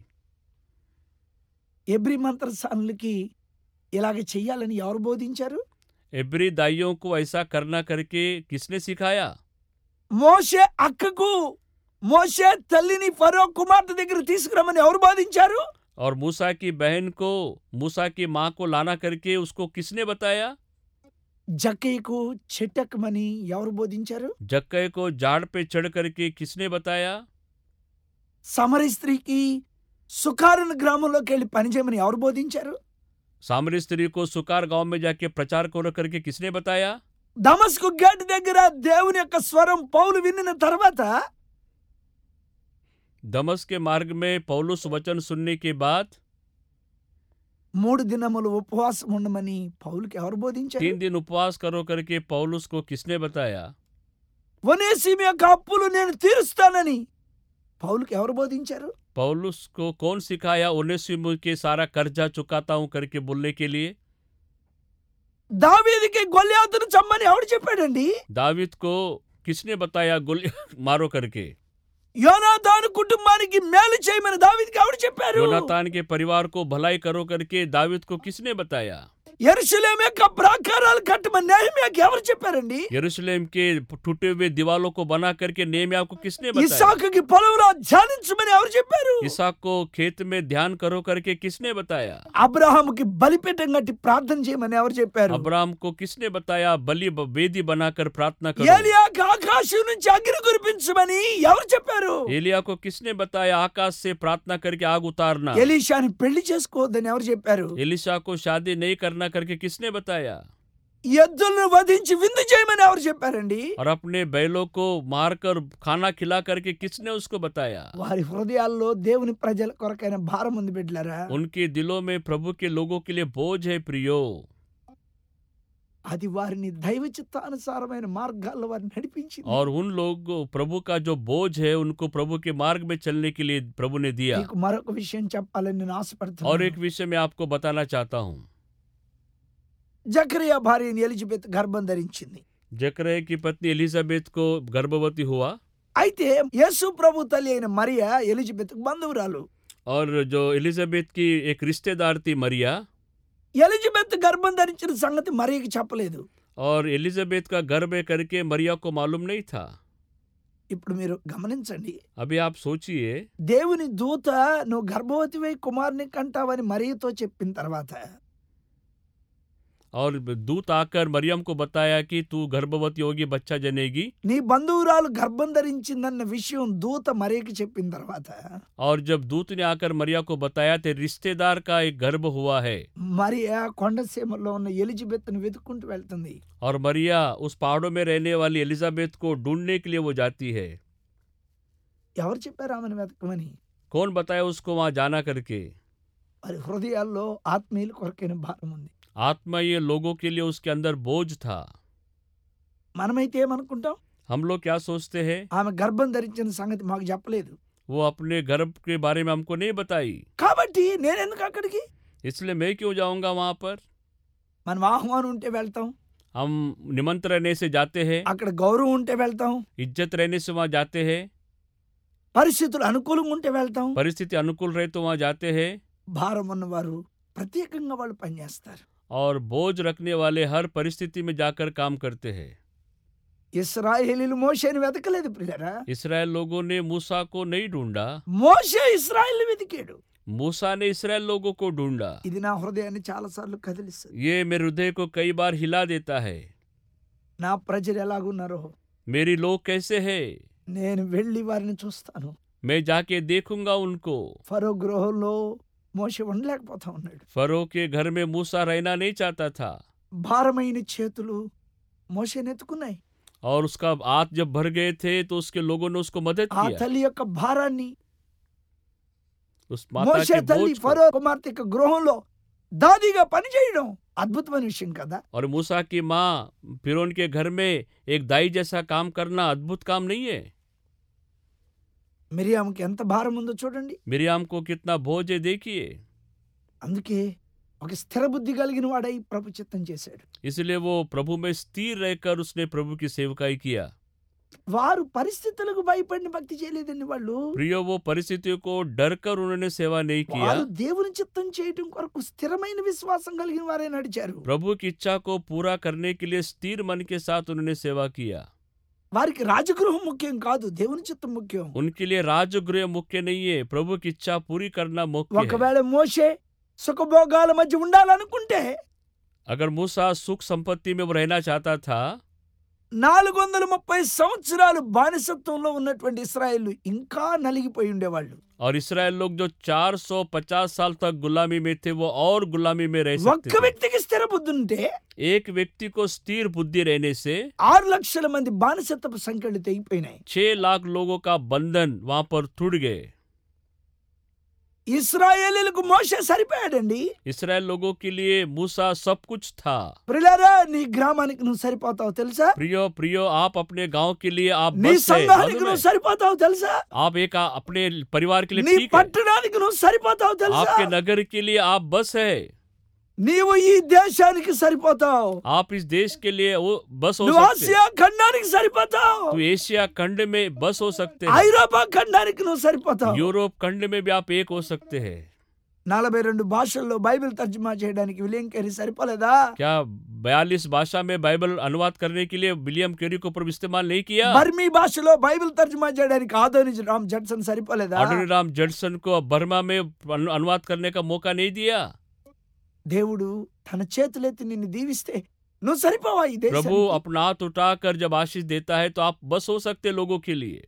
[SPEAKER 1] ఎబ్రి మంత్రసానులకి ఇలాగ చెయ్యాలని ఎవరు బోధించారు
[SPEAKER 2] एब्री दाइयों को ऐसा करना करके किसने सिखाया
[SPEAKER 1] మోషే అక్కకు మోషే తల్లిని ఫరో కుమార్తె దగ్గర తీసుకురమ్మని ఎవరు బోధించారు
[SPEAKER 2] और मूसा की बहन को मूसा की माँ को लाना करके उसको किसने बताया
[SPEAKER 1] జక్కయ్యకు చెట్టెక్కమని ఎవరు బోధించారు
[SPEAKER 2] जक्कय को जाड़ पे चढ़ करके किसने बताया
[SPEAKER 1] సమరి స్త్రీకి సుకారుని గ్రామంలోకి వెళ్ళి పనిచేయమని ఎవరు బోధించారు
[SPEAKER 2] सामरी स्त्री को सुकार गांव में जाके प्रचार करो करके किसने बताया
[SPEAKER 1] దమస్కు గేట్ దగ్గర దేవుని యొక్క స్వరం పౌలు వినిన తర్వాత
[SPEAKER 2] दमस के मार्ग में पौलुस वचन सुनने के बाद
[SPEAKER 1] మూడు దినములు ఉపవాసం ఉండమని పౌలుకి ఎవరు బోధించారు
[SPEAKER 2] तीन दिन उपवास करो करके पौलुस को किसने बताया
[SPEAKER 1] వనేసిమి యొక్క అప్పులు నేను తీరుస్తానని పౌలుకి ఎవరు బోధించారు
[SPEAKER 2] पौलुस को कौन सिखाया ओनेसिमुस के सारा कर्जा चुकाता हूं करके बोलने के लिए
[SPEAKER 1] దావీదికి గొల్యాతును చమ్మని ఎవడు చెప్పాడండి
[SPEAKER 2] दाविद को किसने बताया गोली मारो करके
[SPEAKER 1] యోనాథాను కుటుంబానికి మేలు చేయమని దావీదికి ఎవడు చెప్పారు
[SPEAKER 2] योनातान के परिवार को भलाई करो करके दाविद को किसने बताया
[SPEAKER 1] ఎరుసలేం యొక్క ప్రాకారాలు కట్టమని నెహమ్యాకి ఎవరు చెప్పారండి
[SPEAKER 2] यरूशलेम के टूटे हुए दीवालों को बना करके नेमिया को किसने बताया
[SPEAKER 1] ఇస్సాకుకి పొలంలో ధ్యానించమని ఎవరు చెప్పారు
[SPEAKER 2] इसहाक को खेत में ध्यान करो करके किसने बताया
[SPEAKER 1] అబ్రహాముకి బలిపీఠం కట్టి ప్రార్థన చేయమని ఎవరు చెప్పారు
[SPEAKER 2] अब्राहम को किसने बताया बलि वेदी बनाकर प्रार्थना करो
[SPEAKER 1] ఏలియాకి ఆకాశం నుంచి అగ్ని కురిపించమని ఎవరు చెప్పారు
[SPEAKER 2] एलिया को किसने बताया आकाश से प्रार्थना करके आग उतारना
[SPEAKER 1] ఎలీషాని పెళ్లి చేసుకోవద్దని ఎవరు చెప్పారు
[SPEAKER 2] एलिशा को शादी नहीं करना करके किसने बताया
[SPEAKER 1] ఎద్దులను వధించి విందు చేయమని ఎవరు చెప్పారండి
[SPEAKER 2] और अपने बैलों को मारकर खाना खिला करके किसने उसको बताया
[SPEAKER 1] వారి హృదయాల్లో దేవుని ప్రజల కొరకైన భారం ఉంది బిడ్డలారా
[SPEAKER 2] उनके दिलों में प्रभु के लोगों के लिए बोझ है प्रियो
[SPEAKER 1] అది వారిని దైవ చిత్తానుసారమైన మార్గాల్లో వారిని నడిపించింది
[SPEAKER 2] और उन लोगों प्रभु का जो बोझ है उनको प्रभु के मार्ग में चलने के लिए प्रभु ने दिया
[SPEAKER 1] మీకు మరొక విషయం చెప్పాలని నేను
[SPEAKER 2] और
[SPEAKER 1] ఆశపడుతున్నాను
[SPEAKER 2] एक विषय मैं आपको बताना चाहता हूँ
[SPEAKER 1] జకరియా భార్యని ఎలిజబెత్ గర్భం ధరించింది
[SPEAKER 2] जकरे की पत्नी एलिजाबेथ को गर्भवती हुआ
[SPEAKER 1] అయితే యేసు ప్రభు తల్లి అయిన మరియా ఎలిజబెత్ బంధువురాలు
[SPEAKER 2] और जो एलिजाबेथ की एक रिश्तेदार थी मरिया
[SPEAKER 1] ఎలిజబెత్ గర్భం ధరించిన సంగతి మరియకి చెప్పలేదు
[SPEAKER 2] और एलिजाबेथ का गर्भ करके मरिया को मालूम नहीं था
[SPEAKER 1] ఇప్పుడు మీరు గమనించండి
[SPEAKER 2] अभी आप सोचिए
[SPEAKER 1] దేవుని దూత నువ్వు గర్భవతివై కుమారుని కంటావని మరియతో చెప్పిన తర్వాత
[SPEAKER 2] और दूत आकर मरियम को बताया कि तू गर्भवती होगी बच्चा जनेगी
[SPEAKER 1] నీ బంధువురాలు గర్భం ధరించిందన్న విషయం దూత మరియకి చెప్పిన తర్వాత
[SPEAKER 2] और जब दूत ने आकर मरिया को बताया तो रिश्तेदार का एक गर्भ हुआ है
[SPEAKER 1] మరియా కొండసీమలో ఉన్న ఎలిజబెత్ను వెతుక్కుంటూ వెళ్తుంది
[SPEAKER 2] और मरिया उस पहाड़ों में रहने वाली एलिजाबेथ को ढूंढने के लिए वो जाती है
[SPEAKER 1] ఎవరు చెప్పారు ఆమెను వెతకమని
[SPEAKER 2] कौन बताया उसको वहां जाना करके
[SPEAKER 1] వారి హృదయాల్లో ఆత్మీయుల కొరకైన భారం ఉంది
[SPEAKER 2] आत्मा लोगों के लिए उसके अंदर बोझ था
[SPEAKER 1] మనమైతే ఏమనుకుంటాం
[SPEAKER 2] हम लोग क्या सोचते हैं
[SPEAKER 1] ఆమె గర్భం ధరించిన సంగతి మాకు చెప్పలేదు
[SPEAKER 2] वो अपने गर्भ के बारे में हमको नहीं बताई
[SPEAKER 1] కాబట్టి నేనెందుకు అక్కడికి
[SPEAKER 2] इसलिए मैं क्यों जाऊंगा वहां पर
[SPEAKER 1] మనం ఆహ్వానం ఉంటే వెళ్తాం
[SPEAKER 2] हम निमंत्रण रहने से जाते हैं
[SPEAKER 1] అక్కడ గౌరవం ఉంటే వెళ్తాం
[SPEAKER 2] इज्जत रहने से वहां जाते हैं
[SPEAKER 1] పరిస్థితులు అనుకూలంగా ఉంటే వెళ్తాం
[SPEAKER 2] परिस्थिति अनुकूल रहे तो वहां जाते हैं
[SPEAKER 1] భారం ఉన్నవారు ప్రత్యేకంగా వాళ్ళు పనిచేస్తారు
[SPEAKER 2] और बोझ रखने वाले हर परिस्थिति में जाकर काम करते हैं
[SPEAKER 1] ఇస్రాయేలీలు మోషేని వెతకలేదు ప్రియులరా
[SPEAKER 2] इसराइल लोगों ने मूसा को नहीं ढूंढा
[SPEAKER 1] మోషే ఇస్రాయేల్ వెతికాడు
[SPEAKER 2] मूसा ने इसराइल लोगों को ढूंढा
[SPEAKER 1] ఇది నా హృదయాన్ని చాలా సార్లు కదిలిస్తుంది
[SPEAKER 2] ये मेरे हृदय को कई बार हिला देता है
[SPEAKER 1] నా ప్రజలు ఎలాగున్నారో
[SPEAKER 2] मेरी लोग कैसे हैं
[SPEAKER 1] నేను వెళ్ళి వారిని చూస్తాను
[SPEAKER 2] मैं जाके देखूंगा उनको
[SPEAKER 1] ఫరో గృహంలో మోషే ఉండలేకపోతా ఉన్నాడు
[SPEAKER 2] फरो के घर में मूसा रहना नहीं चाहता था
[SPEAKER 1] భారమైన చేతులు మోషేని ఎత్తుకున్నాయి
[SPEAKER 2] और उसका हाथ जब भर गए थे तो उसके लोगों ने उसको मदद
[SPEAKER 1] ఆ
[SPEAKER 2] किया
[SPEAKER 1] తల్లి యొక్క భారాన్ని
[SPEAKER 2] उस माता
[SPEAKER 1] మోషే
[SPEAKER 2] के
[SPEAKER 1] తల్లి
[SPEAKER 2] बोझ को
[SPEAKER 1] ఫరో కుమార్తె యొక్క గృహంలో దాదిగా పనిచేయడం అద్భుతమైన విషయం కదా
[SPEAKER 2] और मूसा की माँ फिरौन के घर में एक दाई जैसा काम करना अद्भुत काम नहीं है
[SPEAKER 1] మిరియాముకి ఎంత భారం ఉందో చూడండి
[SPEAKER 2] मिरियाम को कितना बोझ है देखिए
[SPEAKER 1] అందుకే ఒక స్థిర బుద్ధి కలిగిన వాడై ప్రభు చిత్తం చేశాడు
[SPEAKER 2] इसलिए वो प्रभु में स्थिर रहकर उसने प्रभु की सेवकाई किया
[SPEAKER 1] వారు పరిస్థితులకు భయపడిన భక్తి చేయలేదండి వాళ్ళు
[SPEAKER 2] प्रियो वो परिस्थितियों को डर कर उन्होंने सेवा नहीं किया
[SPEAKER 1] వారు దేవుని చిత్తం చేయటం కొరకు స్థిరమైన విశ్వాసం కలిగిన వారే నడిచారు
[SPEAKER 2] प्रभु की इच्छा को पूरा करने के लिए स्थिर मन के साथ उन्होंने सेवा किया
[SPEAKER 1] వారికి రాజగృహం ముఖ్యం కాదు దేవుని చిత్తం ముఖ్యం
[SPEAKER 2] उनके लिए राजगृह मुख्य नहीं है प्रभु की इच्छा पूरी करना मुख्य है
[SPEAKER 1] ఒకవేళ మోషే సుఖభోగాల మధ్య ఉండాలనుకుంటే
[SPEAKER 2] अगर मूसा सुख संपत्ति में वो रहना चाहता था
[SPEAKER 1] నాలుగు వందల ముప్పై సంవత్సరాలు బానిసత్వంలో ఉన్నటువంటి ఇస్రాయేల్ ఇంకా నలిగిపోయి ఉండేవాళ్ళు
[SPEAKER 2] और इसराइल लोग जो 450 साल तक गुलामी में थे वो और गुलामी में रह सकते
[SPEAKER 1] ఒక్క
[SPEAKER 2] थे
[SPEAKER 1] వ్యక్తికి స్థిర బుద్ధి ఉంటే
[SPEAKER 2] एक व्यक्ति को स्थिर बुद्धि रहने से
[SPEAKER 1] ఆరు లక్షల మంది బానిసత్వపు సంఖ్యలు తెగిపోయినాయి
[SPEAKER 2] छह लाख लोगों का बंधन वहां पर टूट गए
[SPEAKER 1] ఇస్రాయేలీలకు మోసే సరిపోయాడండి
[SPEAKER 2] इसराइल लोगों के लिए मूसा सब कुछ था
[SPEAKER 1] ప్రిలారా నీ గ్రామానికి నువ్వు సరిపోతావు తెలుసా
[SPEAKER 2] प्रियो प्रियो आप अपने गांव के लिए आप
[SPEAKER 1] నీ
[SPEAKER 2] बस है
[SPEAKER 1] సంఘానికి
[SPEAKER 2] मालूम
[SPEAKER 1] నువ్వు
[SPEAKER 2] है?
[SPEAKER 1] సరిపోతావు తెలుసా
[SPEAKER 2] आप एक आ- अपने परिवार के लिए
[SPEAKER 1] నీ
[SPEAKER 2] ठीक है
[SPEAKER 1] పట్టణానికి నువ్వు సరిపోతావు తెలుసా
[SPEAKER 2] आपके नगर के लिए आप बस है
[SPEAKER 1] నీవు ఈ దేశానికి సరిపోతావు
[SPEAKER 2] आप इस देश के लिए वो बस हो
[SPEAKER 1] నువ్వు
[SPEAKER 2] सकते
[SPEAKER 1] ఆసియా ఖండానికి సరిపోతావు
[SPEAKER 2] तो एशिया खंड में बस हो सकते हैं
[SPEAKER 1] ఐరోపా ఖండానికి నువ్వు సరిపోతావు
[SPEAKER 2] यूरोप खंड में भी आप एक हो सकते हैं
[SPEAKER 1] నలభై రెండు భాషల్లో బైబిల్ తర్జుమా చేయడానికి విలియం కేరీ సరిపోలేదా
[SPEAKER 2] क्या बयालीस भाषा में बाइबल अनुवाद करने के लिए विलियम क्यूरी को प्रभु इस्तेमाल नहीं किया
[SPEAKER 1] బర్మీ భాషలో బైబిల్ తర్జుమా చేయడానికి ఆదోని రామ్ జడ్సన్ సరిపోలేదా
[SPEAKER 2] ऑर्डरी राम जडसन को बर्मा में अनु- अनुवाद करने का मौका नहीं दिया
[SPEAKER 1] దేవుడు తన చేతులెత్తి నిన్ను దీవిస్తే నువ్వు సరిపోవా ఈ
[SPEAKER 2] प्रभु
[SPEAKER 1] దేశానికి?
[SPEAKER 2] अपना हाथ उठाकर जब आशीष देता है तो आप बस हो सकते हैं लोगों के लिए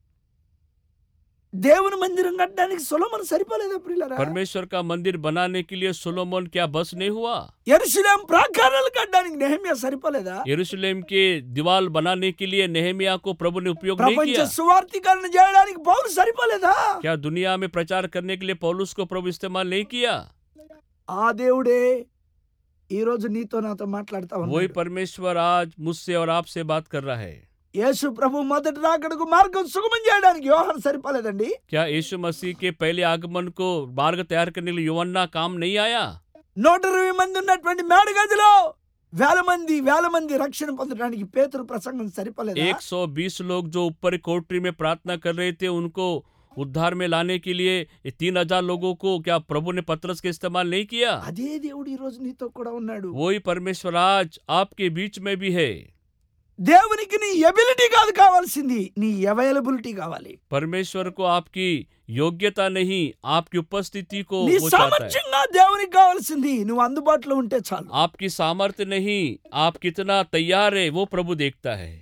[SPEAKER 1] దేవుని మందిరం కట్టడానికి సొలొమోను సరిపోలేదా ప్రియులరా
[SPEAKER 2] परमेश्वर का मंदिर बनाने के लिए सोलोमन क्या बस नहीं हुआ
[SPEAKER 1] ఎరుసలేం ప్రాకారాలు కట్టడానికి నెహమ్యా సరిపోలేదా
[SPEAKER 2] यरूशलेम के दीवार बनाने के लिए नेहमिया को प्रभु ने उपयोग नहीं
[SPEAKER 1] ప్రపంచ
[SPEAKER 2] किया
[SPEAKER 1] సువార్థీకరణ చేయడానికి పౌలు సరిపోలేదా
[SPEAKER 2] क्या दुनिया में प्रचार करने के लिए पौलुस को प्रभु इस्तेमाल नहीं किया
[SPEAKER 1] ఆ దేవుడే ఈ రోజు నీతో నాతో మాట్లాడుతా
[SPEAKER 2] वही
[SPEAKER 1] ఉన్నాడు
[SPEAKER 2] परमेश्वर आज मुझसे और आपसे बात कर रहा है
[SPEAKER 1] యేసు ప్రభు మొదటి రాకడకు మార్గం సుగమం చేయడానికి యోహాను సరిపోలేదండి
[SPEAKER 2] क्या यीशु मसीह के पहले आगमन को मार्ग तैयार करने के लिए युवन्ना काम नहीं आया
[SPEAKER 1] నూట ఇరవై మంది ఉన్నటువంటి మేడ గదిలో వేల మంది వేల మంది రక్షణ పొందడానికి పేతురు ప్రసంగం సరిపోలేదా
[SPEAKER 2] 120 लोग जो ऊपर कोठरी में प्रार्थना कर रहे थे उनको उद्धार में लाने के लिए ये तीन हजार लोगों को क्या प्रभु ने पत्रस के इस्तेमाल नहीं किया
[SPEAKER 1] అదే దేవుడు ఈ రోజు నీతో కూడా ఉన్నాడు
[SPEAKER 2] वही परमेश्वर आज आपके बीच में भी है
[SPEAKER 1] దేవునికి నీ ఎబిలిటీ కాదు కావాల్సింది నీ అవైలబిలిటీ కావాలి
[SPEAKER 2] परमेश्वर को आपकी योग्यता नहीं आपकी उपस्थिति को
[SPEAKER 1] నీ
[SPEAKER 2] वो चाहता है
[SPEAKER 1] సామర్థ్యంగా దేవునికి కావాల్సింది నువ్వు అందుబాటులో ఉంటే చాలు
[SPEAKER 2] आपकी सामर्थ्य नहीं आप कितना तैयार है वो प्रभु देखता है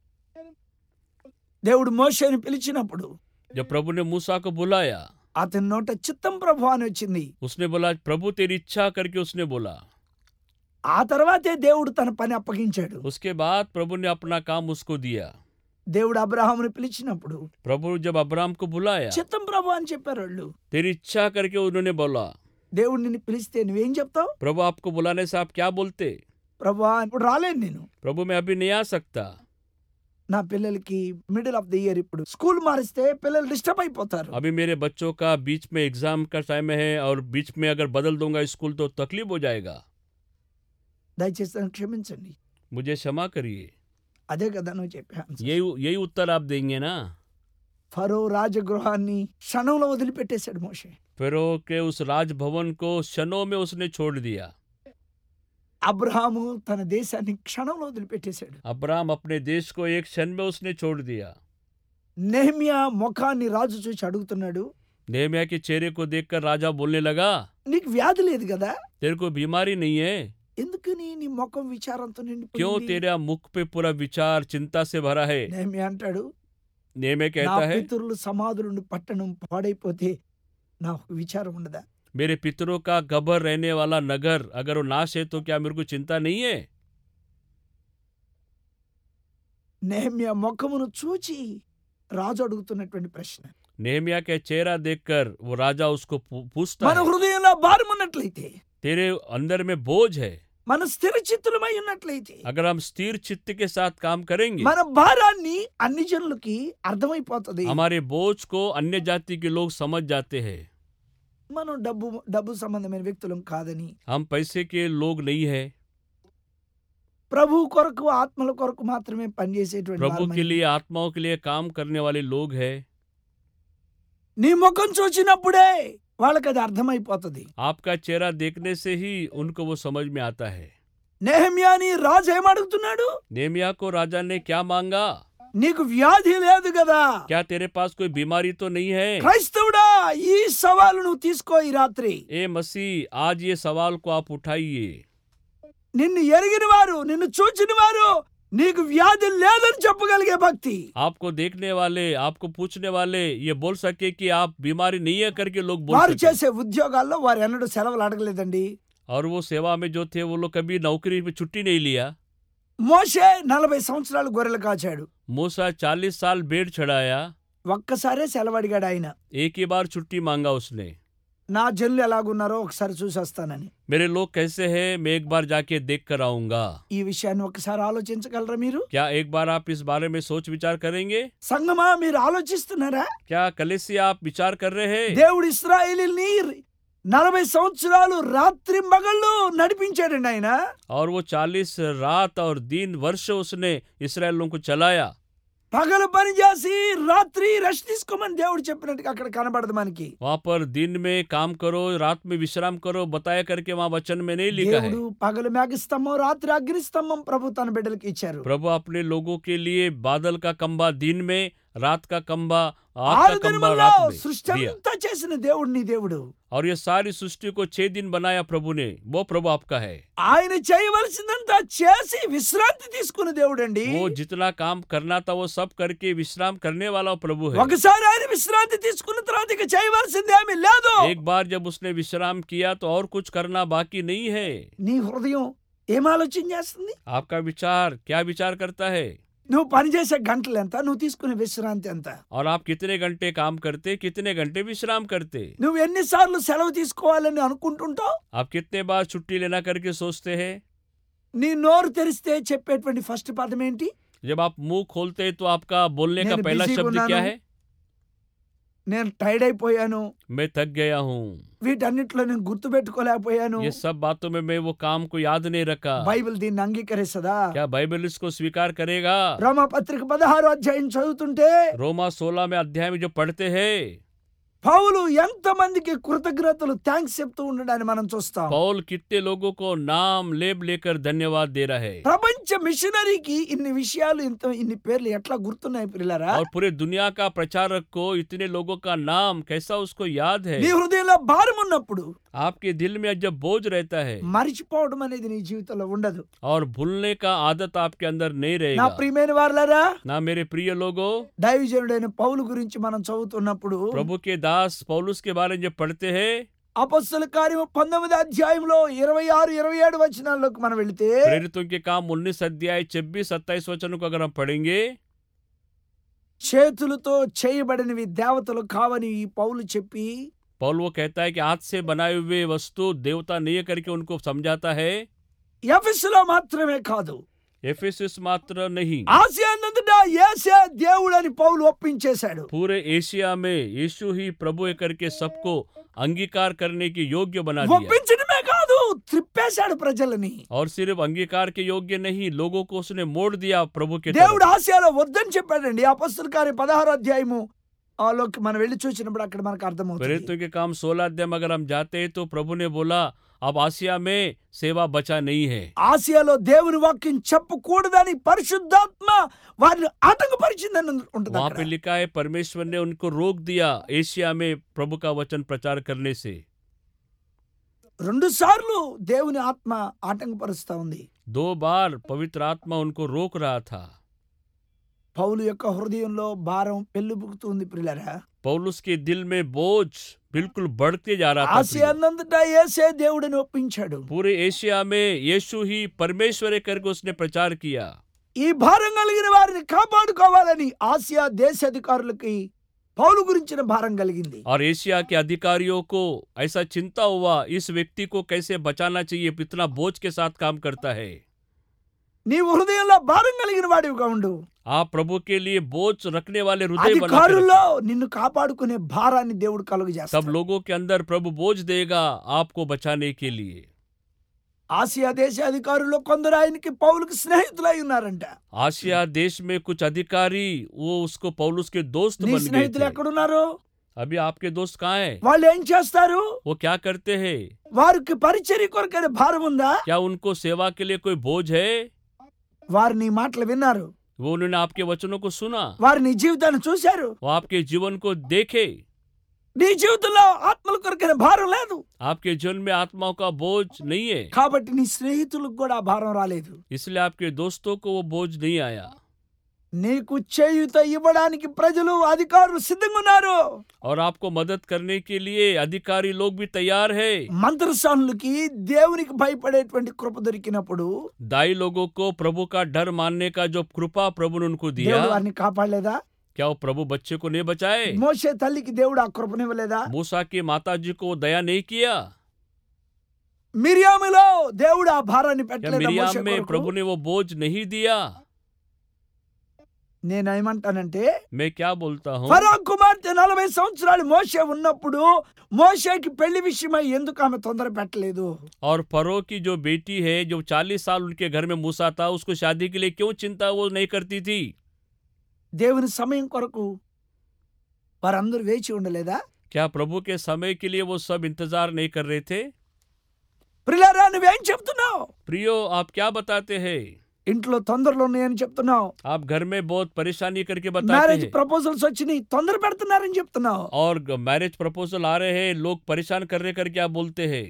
[SPEAKER 1] దేవుడు మోషేని పిలిచినప్పుడు
[SPEAKER 2] जब प्रभु ने मूसा को बुलाया
[SPEAKER 1] అతని నోట చిత్తం ప్రభు అని వచ్చింది
[SPEAKER 2] उसने बोला प्रभु तेरी इच्छा करके उसने बोला
[SPEAKER 1] ఆ తర్వాతే దేవుడు తన పని అప్పగించాడు
[SPEAKER 2] उसके बाद प्रभु ने अपना काम उसको दिया
[SPEAKER 1] దేవుడు అబ్రహాముని పిలిచినప్పుడు
[SPEAKER 2] प्रभु जब अब्राम को बुलाया
[SPEAKER 1] చిత్తం ప్రభు అని చెప్పారు వాళ్ళు
[SPEAKER 2] तेरी इच्छा करके उन्होंने बोला
[SPEAKER 1] దేవుడు నిన్ను పిలిస్తే నువ్వేం చెప్తావు
[SPEAKER 2] प्रभु आपको बुलाने से आप क्या बोलते
[SPEAKER 1] ప్రభు ఇప్పుడు రాలేను నేను
[SPEAKER 2] प्रभु मैं अभी नहीं आ सकता
[SPEAKER 1] నా పిల్లలకి మిడిల్ ఆఫ్ ద ఇయర్ ఇప్పుడు స్కూల్ మారిస్తే పిల్లలు డిస్టర్బ్ అయిపోతారు
[SPEAKER 2] अभी मेरे बच्चों का बीच में एग्जाम का टाइम है और बीच में अगर बदल दूंगा स्कूल तो तकलीफ हो जाएगा
[SPEAKER 1] దయచేసి నన్ను క్షమించండి
[SPEAKER 2] मुझे क्षमा करिए
[SPEAKER 1] అదే కదా నువ్వు చెప్పాను
[SPEAKER 2] यही यही उत्तर आप देंगे ना
[SPEAKER 1] ఫరో రాజగృహాన్ని క్షణంలో వదిలిపెట్టేశాడు మోషే
[SPEAKER 2] फिरो के उस राजभवन को क्षणों में उसने छोड़ दिया
[SPEAKER 1] అబ్రహాము తన దేశాన్ని క్షణంలో వదిలిపెట్టేశాడు
[SPEAKER 2] अब्राम अपने देश को एक क्षण में उसने छोड़ दिया
[SPEAKER 1] నెహమియా ముఖాన్ని రాజు చూసి అడుగుతున్నాడు
[SPEAKER 2] नेहमिया के चेहरे को देखकर राजा बोलने लगा
[SPEAKER 1] నీకు వ్యాధి లేదు కదా
[SPEAKER 2] तेरे को बीमारी नहीं है
[SPEAKER 1] ఎందుకని నీ ముఖం విచారంతో
[SPEAKER 2] क्यों
[SPEAKER 1] నిండిపోయింది
[SPEAKER 2] तेरा मुख पे पूरा विचार चिंता से भरा है
[SPEAKER 1] నెహమియా అంటాడు
[SPEAKER 2] नेहमिया
[SPEAKER 1] నా
[SPEAKER 2] कहता है
[SPEAKER 1] పితరులు సమాధులుండి పట్టణం పాడైపోతే నాకు విచారం ఉండదా
[SPEAKER 2] मेरे पितरों का गबर रहने वाला नगर अगर वो नाश है तो क्या मेरे को चिंता नहीं है
[SPEAKER 1] నెహమ్యా ముఖమును చూచి రాజు అడుగుతున్నటువంటి ప్రశ్న
[SPEAKER 2] नेहमिया के चेहरा देखकर वो राजा उसको पू- पूछता
[SPEAKER 1] మన
[SPEAKER 2] है
[SPEAKER 1] హృదయంలో భారం ఉన్నట్లయితే
[SPEAKER 2] तेरे अंदर में बोझ है
[SPEAKER 1] మన స్థిర చిత్తులమై ఉన్నట్లయితే
[SPEAKER 2] अगर हम स्थिर चित्त के साथ काम करेंगे
[SPEAKER 1] మన భారాన్ని అన్ని జనులకి అర్థమైపోతుంది
[SPEAKER 2] हमारे बोझ को अन्य जाति के लोग समझ जाते हैं
[SPEAKER 1] మనం డబ్బు డబ్బు సంబంధమైన వ్యక్తులం కాదని
[SPEAKER 2] हम पैसे के लोग नहीं है
[SPEAKER 1] ప్రభు కొరకు ఆత్మల కొరకు మాత్రమే పనిచేసేటువంటి
[SPEAKER 2] प्रभु
[SPEAKER 1] వారమని.
[SPEAKER 2] के लिए आत्माओं के लिए काम करने वाले लोग हैं
[SPEAKER 1] నీ ముఖం చూసినప్పుడే వాళ్ళకి అది అర్థమైపోతుంది
[SPEAKER 2] आपका चेहरा देखने से ही उनको वो समझ में आता है
[SPEAKER 1] నెహమ్యాని రాజు ఏమడుగుతున్నాడు
[SPEAKER 2] नेमिया को राजा ने क्या मांगा
[SPEAKER 1] నీకు వ్యాధి లేదు కదా
[SPEAKER 2] क्या तेरे पास कोई बीमारी तो नहीं है
[SPEAKER 1] క్రైస్తవుడా ఈ సవాలు నువ్వు తీసుకో ఈ రాత్రి
[SPEAKER 2] ए मसीह आज ये सवाल को आप उठाइए
[SPEAKER 1] నిన్ను ఎరిగిన వారు నిన్ను చూచిన వారు నీకు వ్యాధి లేదని చెప్పగలిగే భక్తి
[SPEAKER 2] आपको देखने वाले आपको पूछने वाले ये बोल सके कि आप बीमारी नहीं है करके लोग बोल
[SPEAKER 1] వారు
[SPEAKER 2] सके
[SPEAKER 1] చేసే ఉద్యోగాల్లో వారు ఎన్నడూ సెలవులు అడగలేదండి
[SPEAKER 2] और वो सेवा में जो थे वो लोग कभी नौकरी पे छुट्टी नहीं लिया
[SPEAKER 1] మోషే నలభై సంవత్సరాలు గొర్రెలు కాచాడు
[SPEAKER 2] मूसा चालीस साल बेड चढ़ाया
[SPEAKER 1] ఒక్కసారే సెలవు అడిగాడు ఆయన
[SPEAKER 2] एक ही बार छुट्टी मांगा उसने
[SPEAKER 1] నా జనులు ఎలాగున్నారో ఒకసారి చూసొస్తానని
[SPEAKER 2] मेरे लोग कैसे हैं मैं एक बार जाके देख कर आऊंगा
[SPEAKER 1] ఈ విషయాన్ని ఒకసారి ఆలోచించగలరా మీరు
[SPEAKER 2] क्या एक बार आप इस बारे में सोच विचार करेंगे
[SPEAKER 1] సంగమా మీరు ఆలోచిస్తున్నారా
[SPEAKER 2] क्या कलेसी आप विचार कर रहे हैं
[SPEAKER 1] దేవుడు ఇస్రాయేలీని నలభై సంవత్సరాలు రాత్రి మగళ్ళు నడిపించాడండి ఆయన
[SPEAKER 2] और वो चालीस रात और दिन वर्ष उसने इसराइलों को चलाया
[SPEAKER 1] పగలు పని చేసి రాత్రి రెస్ట్ తీసుకోమని దేవుడు చెప్పినట్టుగా అక్కడ కనబడదు మనకి
[SPEAKER 2] वहां पर दिन में काम करो रात में विश्राम करो बताया करके वहां वचन में नहीं लिखा है
[SPEAKER 1] దేవుడు పగలు మేఘస్తంభం రాత్రి అగ్నిస్తంభం ప్రభు తన బిడ్డలకి ఇచ్చారు
[SPEAKER 2] प्रभु अपने लोगों के लिए बादल का कंबा दिन में रात का कंबा आग
[SPEAKER 1] ఆరు
[SPEAKER 2] का कंबा
[SPEAKER 1] దినముల్లో
[SPEAKER 2] रात में
[SPEAKER 1] సృష్టి
[SPEAKER 2] दिया
[SPEAKER 1] అంతా చేసిన దేవుడు నీ దేవుడు
[SPEAKER 2] और ये सारी सृष्टि को छह दिन बनाया प्रभु ने वो प्रभु आपका है
[SPEAKER 1] ఆయన చేయవలసిందంతా చేసి విశ్రాంతి తీసుకున్న దేవుడు అండి
[SPEAKER 2] वो जितना काम करना था वो सब करके विश्राम करने वाला वो प्रभु है
[SPEAKER 1] ఒకసారి ఆయన విశ్రాంతి తీసుకున్న తర్వాత ఇక చేయవలసింది ఏమీ లేదు
[SPEAKER 2] एक बार जब उसने विश्राम किया तो और कुछ करना बाकी नहीं है
[SPEAKER 1] నీ హృదయం ఏం ఆలోచన చేస్తుంది
[SPEAKER 2] आपका विचार क्या विचार करता है
[SPEAKER 1] నువ్వు పనిచేసే గంటలు ఎంత నువ్వు తీసుకునే విశ్రాంతి ఎంత
[SPEAKER 2] और आप कितने घंटे काम करते कितने घंटे विश्राम करते
[SPEAKER 1] నువ్వు ఎన్నిసార్లు సెలవు తీసుకోవాలని అనుకుంటుంటావు
[SPEAKER 2] आप कितने बार छुट्टी लेना करके सोचते हैं
[SPEAKER 1] నీ నోరు తెరిస్తే చెప్పేటువంటి ఫస్ట్ పదం ఏంటి
[SPEAKER 2] जब आप मुंह खोलते हैं तो आपका बोलने का
[SPEAKER 1] నేను
[SPEAKER 2] पहला
[SPEAKER 1] busy
[SPEAKER 2] शब्द क्या
[SPEAKER 1] ఉన్నాను.
[SPEAKER 2] है
[SPEAKER 1] నేను టైర్డ్ అయిపోయాను
[SPEAKER 2] मैं थक गया हूँ
[SPEAKER 1] వీటన్నిటిలో నేను గుర్తు పెట్టుకోలేకపోయాను
[SPEAKER 2] ये सब बातों में मैं वो काम को याद नहीं रखा
[SPEAKER 1] బైబిల్ దీన్ని అంగీకరిస్తుందా
[SPEAKER 2] क्या बाइबल इसको स्वीकार करेगा
[SPEAKER 1] రోమా పత్రిక పదహారు అధ్యాయం చదువుతుంటే
[SPEAKER 2] रोमा सोलह में अध्याय में जो पढ़ते हैं
[SPEAKER 1] పౌలు ఎంత మందికి కృతజ్ఞతలు థ్యాంక్స్ చెప్తూ ఉండడాన్ని మనం చూస్తాం
[SPEAKER 2] पौल कितने लोगों को नाम लेब लेकर धन्यवाद दे रहा है
[SPEAKER 1] ప్రపంచ మిషనరీకి ఇన్ని విషయాలు ఇంత ఇన్ని పేర్లు ఎట్లా గుర్తున్నాయి పిల్లరా
[SPEAKER 2] और पूरे दुनिया का प्रचारक को इतने लोगों का नाम कैसा उसको याद है
[SPEAKER 1] నీ హృదయంలో భారం ఉన్నప్పుడు
[SPEAKER 2] आपके दिल में जब बोझ रहता है
[SPEAKER 1] మరిచిపోవడం అనేది నీ జీవితంలో ఉండదు
[SPEAKER 2] और भूलने का आदत आपके अंदर नहीं
[SPEAKER 1] నా
[SPEAKER 2] रहेगा
[SPEAKER 1] ప్రియమైన వారులారా
[SPEAKER 2] ना मेरे प्रिय लोगों
[SPEAKER 1] దైవజనుడైన పౌలు గురించి మనం చదువుతున్నప్పుడు
[SPEAKER 2] प्रभु के दास पौलुस के बारे में जब पढ़ते हैं
[SPEAKER 1] అపస్సుల కార్యం పంతొమ్మిది అధ్యాయంలో ఇరవై ఆరు ఇరవై ఏడు వచనాల్లోకి మనం వెళితే
[SPEAKER 2] प्रेरितों के काम उन्नीस अध्याय छब्बीस सत्ताईस वचनों को अगर हम पढ़ेंगे
[SPEAKER 1] చేతులతో చేయబడినవి దేవతలు కావని ఈ పౌలు చెప్పి
[SPEAKER 2] पौल वो कहता है कि हाथ से बनाए हुए वस्तु देवता नहीं है करके उनको समझाता है
[SPEAKER 1] ఎఫెసులో మాత్రమే కాదు
[SPEAKER 2] एफेसस मात्र नहीं
[SPEAKER 1] ఆసియా నందుట ఏసే దేవుడని పౌలు ఒప్పించేశాడు
[SPEAKER 2] पूरे एशिया में यीशु ही प्रभु है करके सबको अंगीकार करने की योग्य बना दिया
[SPEAKER 1] ఒప్పించడమే కాదు త్రిప్పేశాడు ప్రజలని
[SPEAKER 2] और सिर्फ अंगीकार के योग्य नहीं लोगों को उसने मोड़ दिया प्रभु के
[SPEAKER 1] దేవుడు
[SPEAKER 2] तरफ
[SPEAKER 1] ఆసియాలో వద్దని చెప్పాడండి అపస్తుల కార్యం పదహారు అధ్యాయము ఆ లోకి మనం వెళ్ళి చూసినప్పుడు అక్కడ మనకు అర్థమవుతుంది
[SPEAKER 2] प्रेरितों के काम सोलह अध्याय में अगर हम जाते हैं तो प्रभु ने बोला अब आसिया में सेवा बचा नहीं है
[SPEAKER 1] ఆసియాలో దేవుని వాక్యం చెప్పకూడదని పరిశుద్ధాత్మ వారిని ఆటంకపరిచిందని ఉంటుంది
[SPEAKER 2] वहां
[SPEAKER 1] అక్కడ.
[SPEAKER 2] पे लिखा है परमेश्वर ने उनको रोक दिया एशिया में प्रभु का वचन प्रचार करने से
[SPEAKER 1] రెండు సార్లు దేవుని ఆత్మ ఆటంకపరుస్తా ఉంది
[SPEAKER 2] दो बार पवित्र आत्मा उनको रोक रहा था
[SPEAKER 1] పౌలు యొక్క హృదయంలో భారం పెళ్ళిబుకుతుంది ప్రిలరా
[SPEAKER 2] पौलुस के दिल में बोझ बिल्कुल बढ़ते जा रहा था
[SPEAKER 1] ఆసియా
[SPEAKER 2] प्रिय।
[SPEAKER 1] నంతటా ఏసే దేవుడిని ఒప్పించాడు
[SPEAKER 2] पूरे एशिया में यीशु ही परमेश्वर है करके उसने प्रचार किया
[SPEAKER 1] ఈ భారం కలిగిన వారిని కాపాడుకోవాలని ఆసియా దేశాధికారులకి పౌలు గురించిన భారం కలిగింది
[SPEAKER 2] और एशिया के अधिकारियों को ऐसा चिंता हुआ इस व्यक्ति को कैसे बचाना चाहिए इतना बोझ के साथ काम करता है
[SPEAKER 1] నీ హృదయంలో భారం కలిగిన వాడివిగా ఉండు
[SPEAKER 2] आप प्रभु के लिए बोझ रखने वाले हृदय बना के
[SPEAKER 1] అధికారుల్లో
[SPEAKER 2] रखें।
[SPEAKER 1] నిన్ను కాపాడుకునే భారాన్ని దేవుడు
[SPEAKER 2] सब
[SPEAKER 1] కలుగజేస్తాడు
[SPEAKER 2] लोगों के अंदर प्रभु बोझ देगा आपको बचाने के लिए
[SPEAKER 1] ఆసియా దేశ అధికారుల్లో కొందరు ఆయనకి పౌలుకి స్నేహితులై ఉన్నారంట
[SPEAKER 2] आसिया देश में कुछ अधिकारी वो उसको पौलुस के दोस्त
[SPEAKER 1] నీ
[SPEAKER 2] बन गए
[SPEAKER 1] స్నేహితులు
[SPEAKER 2] थे
[SPEAKER 1] ఎక్కడున్నారు
[SPEAKER 2] अभी आपके दोस्त कहाँ हैं
[SPEAKER 1] వాళ్ళు ఏం చేస్తారు
[SPEAKER 2] वो क्या करते हैं
[SPEAKER 1] వారికి పరిచర్య కొరకైన భారం ఉందా
[SPEAKER 2] क्या उनको सेवा के लिए कोई बोझ है
[SPEAKER 1] వారు నీ మాటలు విన్నారు
[SPEAKER 2] वो उन्होंने आपके वचनों को सुना
[SPEAKER 1] వారు నీ జీవితాన్ని చూశారు
[SPEAKER 2] वो आपके जीवन को देखे
[SPEAKER 1] నీ జీవితంలో ఆత్మల కొరకైన భారం లేదు
[SPEAKER 2] आपके जीवन में आत्माओं का बोझ नहीं है
[SPEAKER 1] కాబట్టి నీ స్నేహితులకు కూడా ఆ భారం రాలేదు
[SPEAKER 2] इसलिए आपके दोस्तों को वो बोझ नहीं आया
[SPEAKER 1] నీకు చేయుత ఇవ్వడానికి ప్రజలు అధికారులు సిద్ధంగా ఉన్నారు
[SPEAKER 2] और आपको मदद करने के लिए अधिकारी लोग भी तैयार है
[SPEAKER 1] మంత్రసానులకి దేవునికి భయపడేటువంటి కృప దొరికినప్పుడు
[SPEAKER 2] दाई लोगों को प्रभु का डर मानने का जो कृपा प्रभु ने उनको दिया
[SPEAKER 1] దేవుడు వారిని కాపాడలేదా
[SPEAKER 2] क्या वो प्रभु बच्चे को नहीं बचाए
[SPEAKER 1] మోషే తల్లికి దేవుడు ఆ కృపనివ్వలేదా
[SPEAKER 2] मूसा की माता जी को वो दया नहीं किया
[SPEAKER 1] మిరియాములో దేవుడు ఆ భారాన్ని
[SPEAKER 2] क्या
[SPEAKER 1] పెట్టలేదా
[SPEAKER 2] मिरियाम
[SPEAKER 1] మోషే
[SPEAKER 2] में
[SPEAKER 1] కొరకు?
[SPEAKER 2] प्रभु ने वो बोझ नहीं दिया
[SPEAKER 1] నేను ఏమంటానంటే
[SPEAKER 2] मैं क्या बोलता हूँ
[SPEAKER 1] ఫరో కుమార్తె నలభై సంవత్సరాలు మోషే ఉన్నప్పుడు మోషేకి పెళ్లి విషయమై ఎందుకు ఆమె తొందర పెట్టలేదు
[SPEAKER 2] और फरो की जो बेटी है जो चालीस साल उनके घर में मूसा था उसको शादी के लिए क्यों चिंता वो नहीं करती थी
[SPEAKER 1] దేవుని సమయం కొరకు వారందరూ వేచి ఉండలేదా
[SPEAKER 2] क्या प्रभु के समय के लिए वो सब इंतजार नहीं कर रहे थे
[SPEAKER 1] ప్రిలారా నువ్వేం చెప్తున్నావు
[SPEAKER 2] प्रियो आप क्या बताते हैं
[SPEAKER 1] ఇంట్లో తొందరలు ఉన్నాయని చెప్తున్నావు
[SPEAKER 2] आप घर में बहुत परेशानी करके बताते
[SPEAKER 1] మ్యారేజ్
[SPEAKER 2] हैं
[SPEAKER 1] ప్రపోజల్స్ వచ్చినాయి తొందర పెడుతున్నారని చెప్తున్నావు
[SPEAKER 2] और मैरिज प्रपोजल आ रहे हैं लोग परेशान कर रहे करके आप बोलते हैं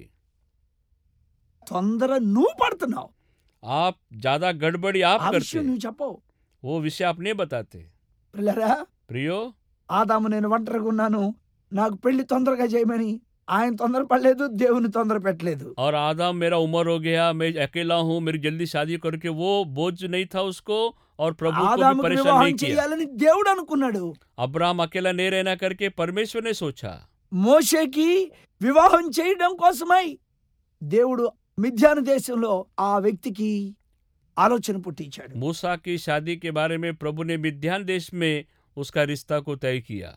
[SPEAKER 1] తొందర నువ్వు పడుతున్నావు
[SPEAKER 2] आप ज्यादा गड़बड़ी आप
[SPEAKER 1] ఆ
[SPEAKER 2] करते
[SPEAKER 1] విషయం
[SPEAKER 2] हैं
[SPEAKER 1] నువ్వు చెప్పవు
[SPEAKER 2] वो विषय आप नहीं बताते
[SPEAKER 1] పిల్లరా
[SPEAKER 2] प्रियो
[SPEAKER 1] ఆదాము నేను ఒంటరిగా ఉన్నాను నాకు పెళ్లి తొందరగా చేయమని ఆయన తొందర పడలేదు దేవుని తొందర పెట్టలేదు
[SPEAKER 2] और आदम मेरा उम्र हो गया मैं अकेला हूँ मेरी जल्दी शादी करके वो बोझ नहीं था उसको और प्रभु को भी
[SPEAKER 1] ఆదాముకు
[SPEAKER 2] परेशान
[SPEAKER 1] వివాహం
[SPEAKER 2] नहीं किया
[SPEAKER 1] చేయాలని దేవుడు అనుకున్నాడు
[SPEAKER 2] अब्राहम अकेला नहीं रहना करके परमेश्वर ने सोचा
[SPEAKER 1] మోషేకి వివాహం చేయడం కోసమై దేవుడు మిథ్యాన దేశంలో ఆ వ్యక్తికి ఆలోచన పుట్టించాడు
[SPEAKER 2] मूसा की शादी के बारे में प्रभु ने मिध्यान देश में उसका रिश्ता को तय किया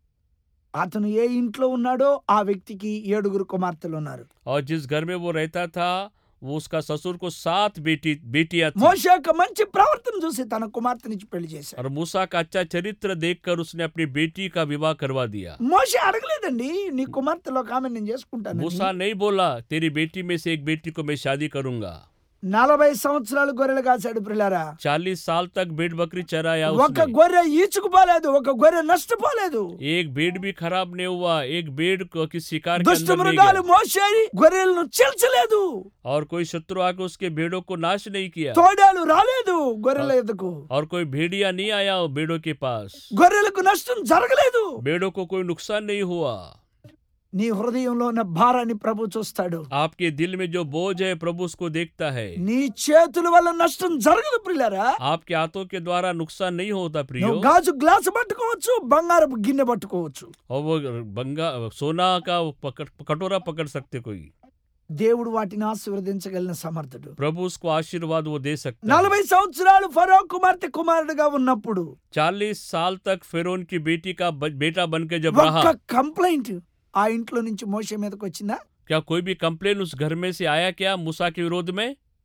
[SPEAKER 1] అతను ఏ ఇంట్లో ఉన్నాడో ఆ వ్యక్తికి ఏడుగురు కుమార్తెలు ఉన్నారు
[SPEAKER 2] और जिस घर में वो रहता था वो उसका ससुर को सात बेटी बेटियां थी
[SPEAKER 1] మోషే యొక్క మంచి ప్రవర్తన చూసి తన కుమార్తెనిచ్చి పెళ్లి చేశాడు
[SPEAKER 2] और मूसा का अच्छा चरित्र देखकर उसने अपनी बेटी का विवाह करवा दिया
[SPEAKER 1] మోషే అడగలేదండి నీ కుమార్తెలో ఒక ఆమె నేను చేసుకుంటాను
[SPEAKER 2] मूसा नहीं बोला तेरी बेटी में से एक बेटी को मैं शादी करूंगा
[SPEAKER 1] నలభై సంవత్సరాలు గొర్రెలు కాశాడు పిల్లారా
[SPEAKER 2] चालीस साल तक भेड़ बकरी चराया
[SPEAKER 1] ఒక
[SPEAKER 2] उसने
[SPEAKER 1] గొర్రె ఈచుకుపోలేదు ఒక గొర్రె నష్టపోలేదు
[SPEAKER 2] एक भेड़ भी खराब नहीं हुआ एक भेड़ को किसी शिकार के
[SPEAKER 1] దుష్ట
[SPEAKER 2] अंदर नहीं
[SPEAKER 1] మృగాలు
[SPEAKER 2] गया
[SPEAKER 1] మోసేరి గొర్రెలను చీల్చలేదు
[SPEAKER 2] और कोई शत्रु आके उसके भेड़ों को नाश नहीं किया
[SPEAKER 1] తోడాలు రాలేదు గొర్రెల ఎద్దకు
[SPEAKER 2] और कोई भेड़िया नहीं आया भेड़ों के पास
[SPEAKER 1] గొర్రెలకు నష్టం జరగలేదు
[SPEAKER 2] भेड़ों को कोई नुकसान नहीं हुआ
[SPEAKER 1] నీ హృదయంలో ఉన్న భారాన్ని ప్రభు చూస్తాడు
[SPEAKER 2] आपके दिल में जो बोझ है प्रभु उसको देखता है
[SPEAKER 1] నీ చేతుల వల్ల నష్టం జరగదు ప్రియులారా
[SPEAKER 2] आपके हाथों के द्वारा नुकसान नहीं होता प्रियो
[SPEAKER 1] నువ్వు గాజు గ్లాసు పట్టుకోవచ్చు బంగారపు గిన్నె పట్టుకోవచ్చు
[SPEAKER 2] और वो बंगा सोना का वो पकड़ कटोरा पकड़ सकते कोई
[SPEAKER 1] దేవుడు వాటిని ఆశీర్వదించగలిగిన సమర్థుడు
[SPEAKER 2] प्रभु उसको आशीर्वाद वो दे सकता है
[SPEAKER 1] నలభై సంవత్సరాలు ఫరో కుమార్తె కుమారుడుగా ఉన్నప్పుడు
[SPEAKER 2] चालीस साल तक फिरौन की बेटी का ब- बेटा बन के जब
[SPEAKER 1] ఒక్క
[SPEAKER 2] रहा
[SPEAKER 1] కంప్లైంట్ ఆ ఇంట్లో నుంచి మోసే మీదకి వచ్చిందా
[SPEAKER 2] क्या कोई भी कंप्लेन उस घर में से आया क्या मूसा के विरोध में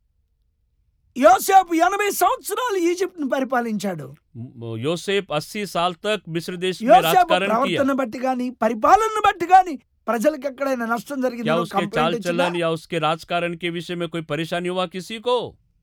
[SPEAKER 1] యోసేపు ఎనభై సంవత్సరాలు ఈజిప్ట్ ని పరిపాలించాడు
[SPEAKER 2] म- योसेफ अस्सी साल तक मिस्र देश में
[SPEAKER 1] యోసేపు
[SPEAKER 2] राजकारण किया
[SPEAKER 1] ప్రవర్తన బట్టి గాని పరిపాలన బట్టి గాని ప్రజలకు ఎక్కడైనా నష్టం
[SPEAKER 2] क्या
[SPEAKER 1] జరిగిందో
[SPEAKER 2] उसके चाल
[SPEAKER 1] కంప్లైంట్ వచ్చిందా?
[SPEAKER 2] चलन या उसके राजकारण के विषय में कोई परेशानी हुआ किसी को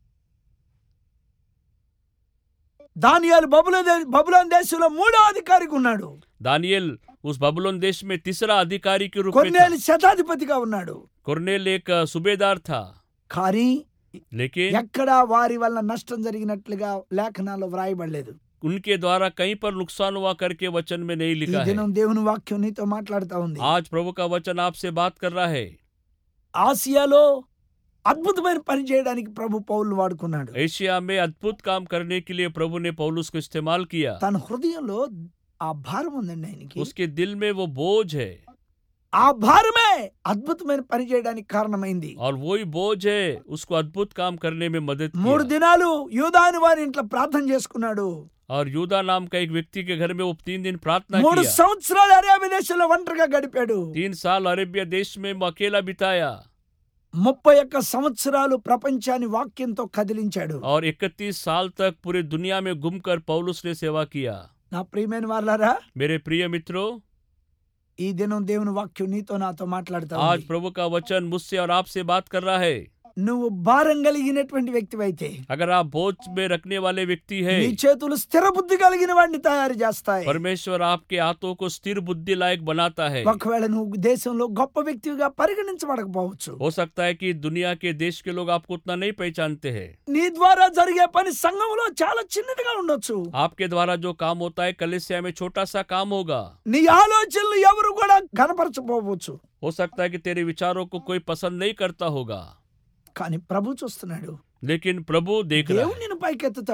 [SPEAKER 1] దానియాలు బబుల బబులోన్ దేశంలో మూడో అధికారిగా ఉన్నాడు
[SPEAKER 2] दानियल उस बबुलोन देश में तीसरा अधिकारी के रूप में था
[SPEAKER 1] కొన్నేళ్ళు శతాధిపతిగా ఉన్నాడు
[SPEAKER 2] कुरनेल एक अ, सूबेदार था
[SPEAKER 1] కానీ
[SPEAKER 2] लेकिन
[SPEAKER 1] ఎక్కడా వారి వల్ల నష్టం జరిగినట్లుగా లేఖనాల్లో వ్రాయబడలేదు
[SPEAKER 2] उनके द्वारा कहीं पर नुकसान हुआ करके वचन में नहीं
[SPEAKER 1] ఈ
[SPEAKER 2] लिखा है
[SPEAKER 1] దినం దేవుని వాక్యం నీతో మాట్లాడుతా ఉంది
[SPEAKER 2] आज प्रभु का वचन आपसे बात कर रहा है
[SPEAKER 1] ఆసియాలో అద్భుతమైన పని చేయడానికి ప్రభు పౌలు వాడుకున్నాడు
[SPEAKER 2] एशिया में अद्भुत काम करने के लिए प्रभु ने पौलुस को इस्तेमाल किया
[SPEAKER 1] తన హృదయంలో ఆ భారం ఉందండి ఆయనకి
[SPEAKER 2] उसके दिल में वो बोझ है
[SPEAKER 1] ఆ భారమే అద్భుతమైన పని చేయడానికి కారణమైంది
[SPEAKER 2] और वही बोझ है उसको अद्भुत काम करने में मदद
[SPEAKER 1] మూడు
[SPEAKER 2] किया
[SPEAKER 1] దినాలు యూదాని వారి ఇంట్లో ప్రార్థన చేసుకున్నాడు
[SPEAKER 2] और यूदा नाम का एक व्यक्ति के घर में वो तीन दिन प्रार्थना
[SPEAKER 1] మూడు
[SPEAKER 2] किया
[SPEAKER 1] సంవత్సరాలు అరేబియా దేశంలో ఒంటరిగా గడిపాడు
[SPEAKER 2] तीन साल अरेबिया देश में वो अकेला बिताया
[SPEAKER 1] ముప్పై ఒక్క సంవత్సరాలు ప్రపంచాన్ని వాక్యంతో కదిలించాడు
[SPEAKER 2] और इकतीस साल तक पूरे दुनिया में घूमकर पौलुस ने सेवा किया
[SPEAKER 1] నా ప్రియమైన వాళ్ళారా
[SPEAKER 2] मेरे प्रिय मित्रों
[SPEAKER 1] ఈ దినం దేవుని వాక్యం నీతో నాతో మాట్లాడతా
[SPEAKER 2] आज
[SPEAKER 1] ఉంది.
[SPEAKER 2] प्रभु का वचन मुझसे और आपसे बात कर रहा है
[SPEAKER 1] నువ్వు భారం కలిగినటువంటి వ్యక్తివైతే
[SPEAKER 2] अगर आप बोझ में रखने वाले व्यक्ति है
[SPEAKER 1] నీ చేతులు స్థిర బుద్ధి కలిగిన వాడిని తయారు చేస్తాయి
[SPEAKER 2] परमेश्वर आपके हाथों को स्थिर बुद्धि लायक बनाता है
[SPEAKER 1] ఒకవేళ నువ్వు దేశంలో గొప్ప వ్యక్తిగా పరిగణించబడకపోవచ్చు
[SPEAKER 2] हो सकता है कि दुनिया के देश के लोग आपको उतना नहीं पहचानते हैं
[SPEAKER 1] నీ ద్వారా జరిగే పని సంఘంలో చాలా చిన్నదిగా ఉండొచ్చు
[SPEAKER 2] आपके द्वारा जो काम होता है कलिसिया में छोटा सा काम होगा
[SPEAKER 1] నీ ఆలోచనలు ఎవరు కూడా కనపరచపోవచ్చు
[SPEAKER 2] हो सकता है कि तेरे विचारों को कोई पसंद नहीं करता होगा
[SPEAKER 1] కానీ ప్రభు చూస్తున్నాడు
[SPEAKER 2] लेकिन प्रभु देख रहा
[SPEAKER 1] దేవుడు
[SPEAKER 2] है
[SPEAKER 1] నిన్ను పైకెత్తుతాడు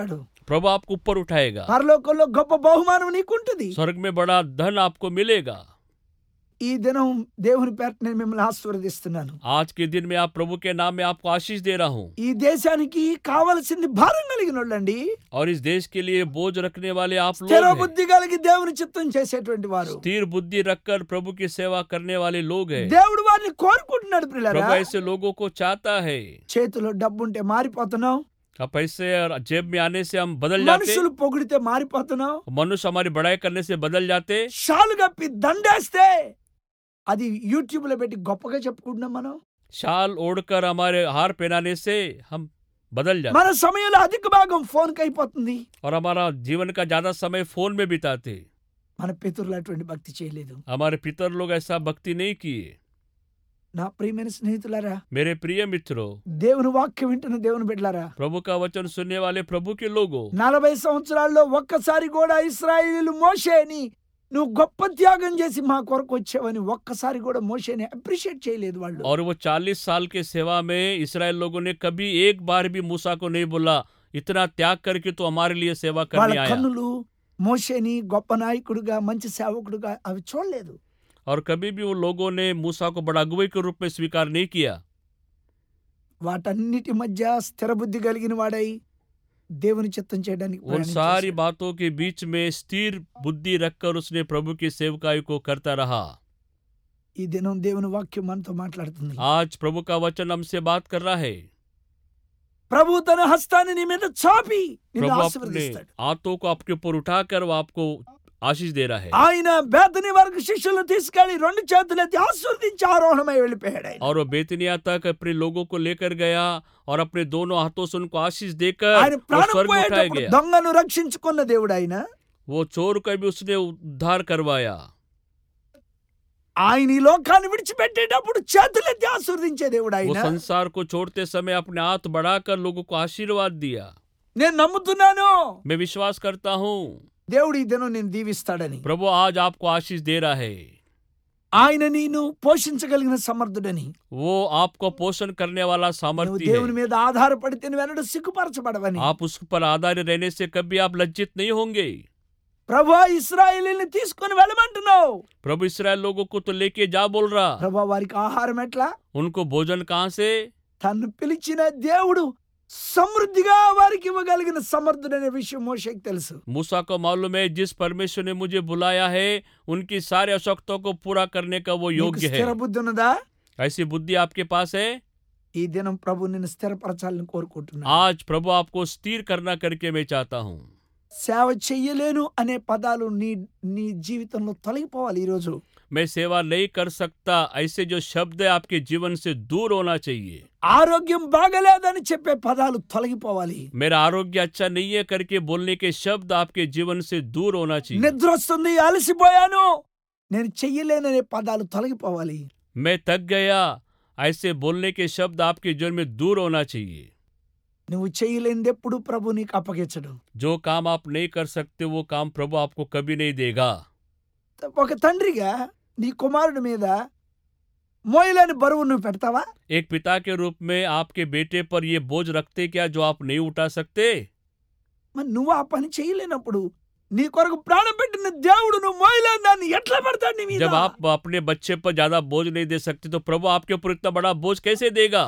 [SPEAKER 2] प्रभु आपको ऊपर उठाएगा
[SPEAKER 1] పరలోకంలో గొప్ప బహుమానం నీకుంటుంది
[SPEAKER 2] स्वर्ग में बड़ा धन आपको मिलेगा
[SPEAKER 1] ఈ దినం దేవుని పేట నేను మిమ్మల్ని ఆశీర్వదిస్తున్నాను
[SPEAKER 2] आज के दिन में आप प्रभु के नाम में आपको आशीष दे रहा हूँ
[SPEAKER 1] ఈ దేశానికి కావలసింది భారం కలిగిన వాళ్ళండి
[SPEAKER 2] और इस देश के लिए बोझ रखने वाले आप लोग
[SPEAKER 1] స్థిర
[SPEAKER 2] हैं
[SPEAKER 1] బుద్ధి కలిగి దేవుని చిత్తం చేసేటువంటి వారు
[SPEAKER 2] स्थिर बुद्धि रखकर प्रभु की सेवा करने वाले लोग हैं
[SPEAKER 1] దేవుడు వారిని కోరుకుంటున్నాడు పిల్లరా
[SPEAKER 2] प्रभु ऐसे लोगों को चाहता है
[SPEAKER 1] చేతిలో డబ్బు ఉంటే మారిపోతున్నాం
[SPEAKER 2] अब पैसे और जेब में आने से हम बदल जाते
[SPEAKER 1] మనుషులు పొగిడితే మారిపోతున్నాం
[SPEAKER 2] मनुष्य हमारी बड़ाई करने से बदल जाते
[SPEAKER 1] షాలు కప్పి దండేస్తే అది యూట్యూబ్ లో పెట్టి గొప్పగా చెప్పుకుంటున్నాం మనం
[SPEAKER 2] शाल ओढ़कर हमारे हार पहनाने से हम बदल जाते
[SPEAKER 1] మన సమయంలో అధిక భాగం ఫోన్ కి అయిపోతుంది
[SPEAKER 2] और हमारा जीवन का ज्यादा समय फोन में बिताते
[SPEAKER 1] మన పితరులు అటువంటి భక్తి చేయలేదు
[SPEAKER 2] हमारे पितर लोग ऐसा भक्ति नहीं किए
[SPEAKER 1] నా ప్రియమైన స్నేహితులారా
[SPEAKER 2] मेरे प्रिय मित्रों
[SPEAKER 1] దేవుని వాక్యం వింటున్న దేవుని బిడ్డలారా
[SPEAKER 2] प्रभु का वचन सुनने वाले प्रभु के लोगों
[SPEAKER 1] నలభై సంవత్సరాల్లో ఒక్కసారి కూడా ఇస్రాయేలీలు మోషేని నువ్వు గొప్ప త్యాగం చేసి మా కొరకు వచ్చావని ఒక్కసారి కూడా మోషేని అప్రిషియేట్ చేయలేదు వాళ్ళు
[SPEAKER 2] और वो चालीस साल के सेवा में इसराइल लोगों ने कभी एक बार भी मूसा को नहीं बोला इतना त्याग करके तो हमारे लिए सेवा
[SPEAKER 1] వాళ్ళ
[SPEAKER 2] करने आया
[SPEAKER 1] కన్నులు మోషేని గొప్ప నాయకుడుగా మంచి సేవకుడుగా అవి చూడలేదు
[SPEAKER 2] और कभी भी उन लोगों ने मूसा को बड़ा अगुवई के रूप में स्वीकार नहीं किया
[SPEAKER 1] వాటన్నిటి మధ్య స్థిర బుద్ధి కలిగిన వాడై దేవుని చిత్తం చేయడానికి
[SPEAKER 2] उन
[SPEAKER 1] ప్రయాణం
[SPEAKER 2] सारी
[SPEAKER 1] చేశాడు.
[SPEAKER 2] बातों के बीच में स्थिर बुद्धि रखकर उसने प्रभु की सेवकाई को करता रहा
[SPEAKER 1] ఈ దినం దేవుని వాక్యం మనతో మాట్లాడుతుంది
[SPEAKER 2] आज प्रभु का वचन हमसे बात कर रहा है
[SPEAKER 1] ప్రభు తన హస్తాన్ని నీ మీద చాపి నిన్ను
[SPEAKER 2] प्रभु अपने
[SPEAKER 1] ఆశీర్వదిస్తాడు
[SPEAKER 2] हाथों को आपके ऊपर उठाकर वो आपको आशीष दे रहा है
[SPEAKER 1] ఆయన బేతని వర్గ శిష్యులు తీసుకెళ్లి రెండు చేతులెత్తి ఆశీర్వదించి ఆరోహణమై వెళ్ళిపోయాడు ఆయన.
[SPEAKER 2] और वो बेतनिया तक अपने लोगों को लेकर गया और अपने दोनों हाथों से उनको आशीष देकर
[SPEAKER 1] ఆయన
[SPEAKER 2] वो
[SPEAKER 1] ప్రాణం
[SPEAKER 2] स्वर्ग में उठाया
[SPEAKER 1] పోయేటప్పుడు
[SPEAKER 2] गया
[SPEAKER 1] దొంగను రక్షించుకున్న దేవుడు ఆయన
[SPEAKER 2] वो चोर का भी उसने उद्धार करवाया
[SPEAKER 1] ఆయన ఈ లోకాన్ని విడిచిపెట్టేటప్పుడు చేతులెత్తి ఆశీర్వదించే దేవుడు
[SPEAKER 2] वो
[SPEAKER 1] ఆయన
[SPEAKER 2] संसार को छोड़ते समय अपने हाथ बढ़ाकर लोगों को आशीर्वाद दिया
[SPEAKER 1] నేను నమ్ముతున్నాను
[SPEAKER 2] मैं विश्वास करता हूँ
[SPEAKER 1] దేవుడు ఈ దినం నేను దీవిస్తాడని
[SPEAKER 2] प्रभु आज आपको आशीष दे रहा है
[SPEAKER 1] ఆయన నేను పోషించగలిగిన సమర్థుడని
[SPEAKER 2] वो आपको पोषण करने वाला
[SPEAKER 1] నువ్వు
[SPEAKER 2] सामर्थ्य
[SPEAKER 1] దేవుని
[SPEAKER 2] है
[SPEAKER 1] మీద ఆధారపడితే నువ్వెన్నడూ సిగ్గుపరచబడవని
[SPEAKER 2] आप उस पर आधारित रहने से कभी आप लज्जित नहीं होंगे
[SPEAKER 1] ప్రభు ఇస్రాయేలీని తీసుకొని వెళ్ళమంటున్నావు
[SPEAKER 2] प्रभु इसराइल लोगों को तो लेके जा बोल रहा
[SPEAKER 1] ప్రభు వారికి ఆహారం ఎట్లా
[SPEAKER 2] उनको भोजन कहाँ से
[SPEAKER 1] తను పిలిచిన దేవుడు సమృద్ధిగా వారికి ఇవ్వగలిగిన సమర్థుడనే విషయం మోషేకి తెలుసు
[SPEAKER 2] मूसा को मालूम है जिस परमेश्वर ने मुझे बुलाया है उनकी सारी आवश्यकताओं को पूरा करने का वो
[SPEAKER 1] నీకు
[SPEAKER 2] योग्य है
[SPEAKER 1] స్థిర బుద్ధి ఉన్నదా
[SPEAKER 2] ऐसी बुद्धि आपके पास है
[SPEAKER 1] ఈ దినం ప్రభు నిన్ను స్థిరపరచాలని కోరుకుంటున్నా
[SPEAKER 2] आज प्रभु आपको स्थिर करना करके मैं चाहता हूँ
[SPEAKER 1] సేవ చెయ్యలేను అనే పదాలు నీ నీ జీవితంలో తొలగిపోవాలి ఈరోజు
[SPEAKER 2] मैं सेवा नहीं कर सकता ऐसे जो शब्द है आपके जीवन से दूर होना चाहिए
[SPEAKER 1] ఆరోగ్యం బాగలేదని చెప్పే పదాలు తొలగిపోవాలి
[SPEAKER 2] मेरा आरोग्य अच्छा नहीं है करके बोलने के शब्द आपके जीवन से दूर होना चाहिए
[SPEAKER 1] నిద్ర వస్తుంది అలసిపోయాను నేను చెయ్యలేననే పదాలు తొలగిపోవాలి
[SPEAKER 2] मैं थक गया ऐसे बोलने के शब्द आपके जीवन में दूर होना चाहिए
[SPEAKER 1] నువ్వు చేయలేనిది ఎప్పుడు ప్రభు నీకు అప్పగించడు
[SPEAKER 2] जो काम आप नहीं कर सकते वो काम प्रभु आपको कभी नहीं देगा
[SPEAKER 1] ఒక తండ్రిగా నీ కుమారుడి మీద మోయలేని బరువు నువ్వు పెడతావా
[SPEAKER 2] एक पिता के रूप में आपके बेटे पर ये बोझ रखते क्या जो आप नहीं उठा सकते
[SPEAKER 1] మరి నువ్వు ఆ పని చేయలేనప్పుడు నీ కొరకు ప్రాణం పెట్టిన దేవుడు నువ్వు మోయలేని దాన్ని ఎట్లా పెడతాడు నీ మీద
[SPEAKER 2] जब आप अपने बच्चे पर ज्यादा बोझ नहीं दे सकते तो प्रभु आपके ऊपर इतना बड़ा बोझ कैसे देगा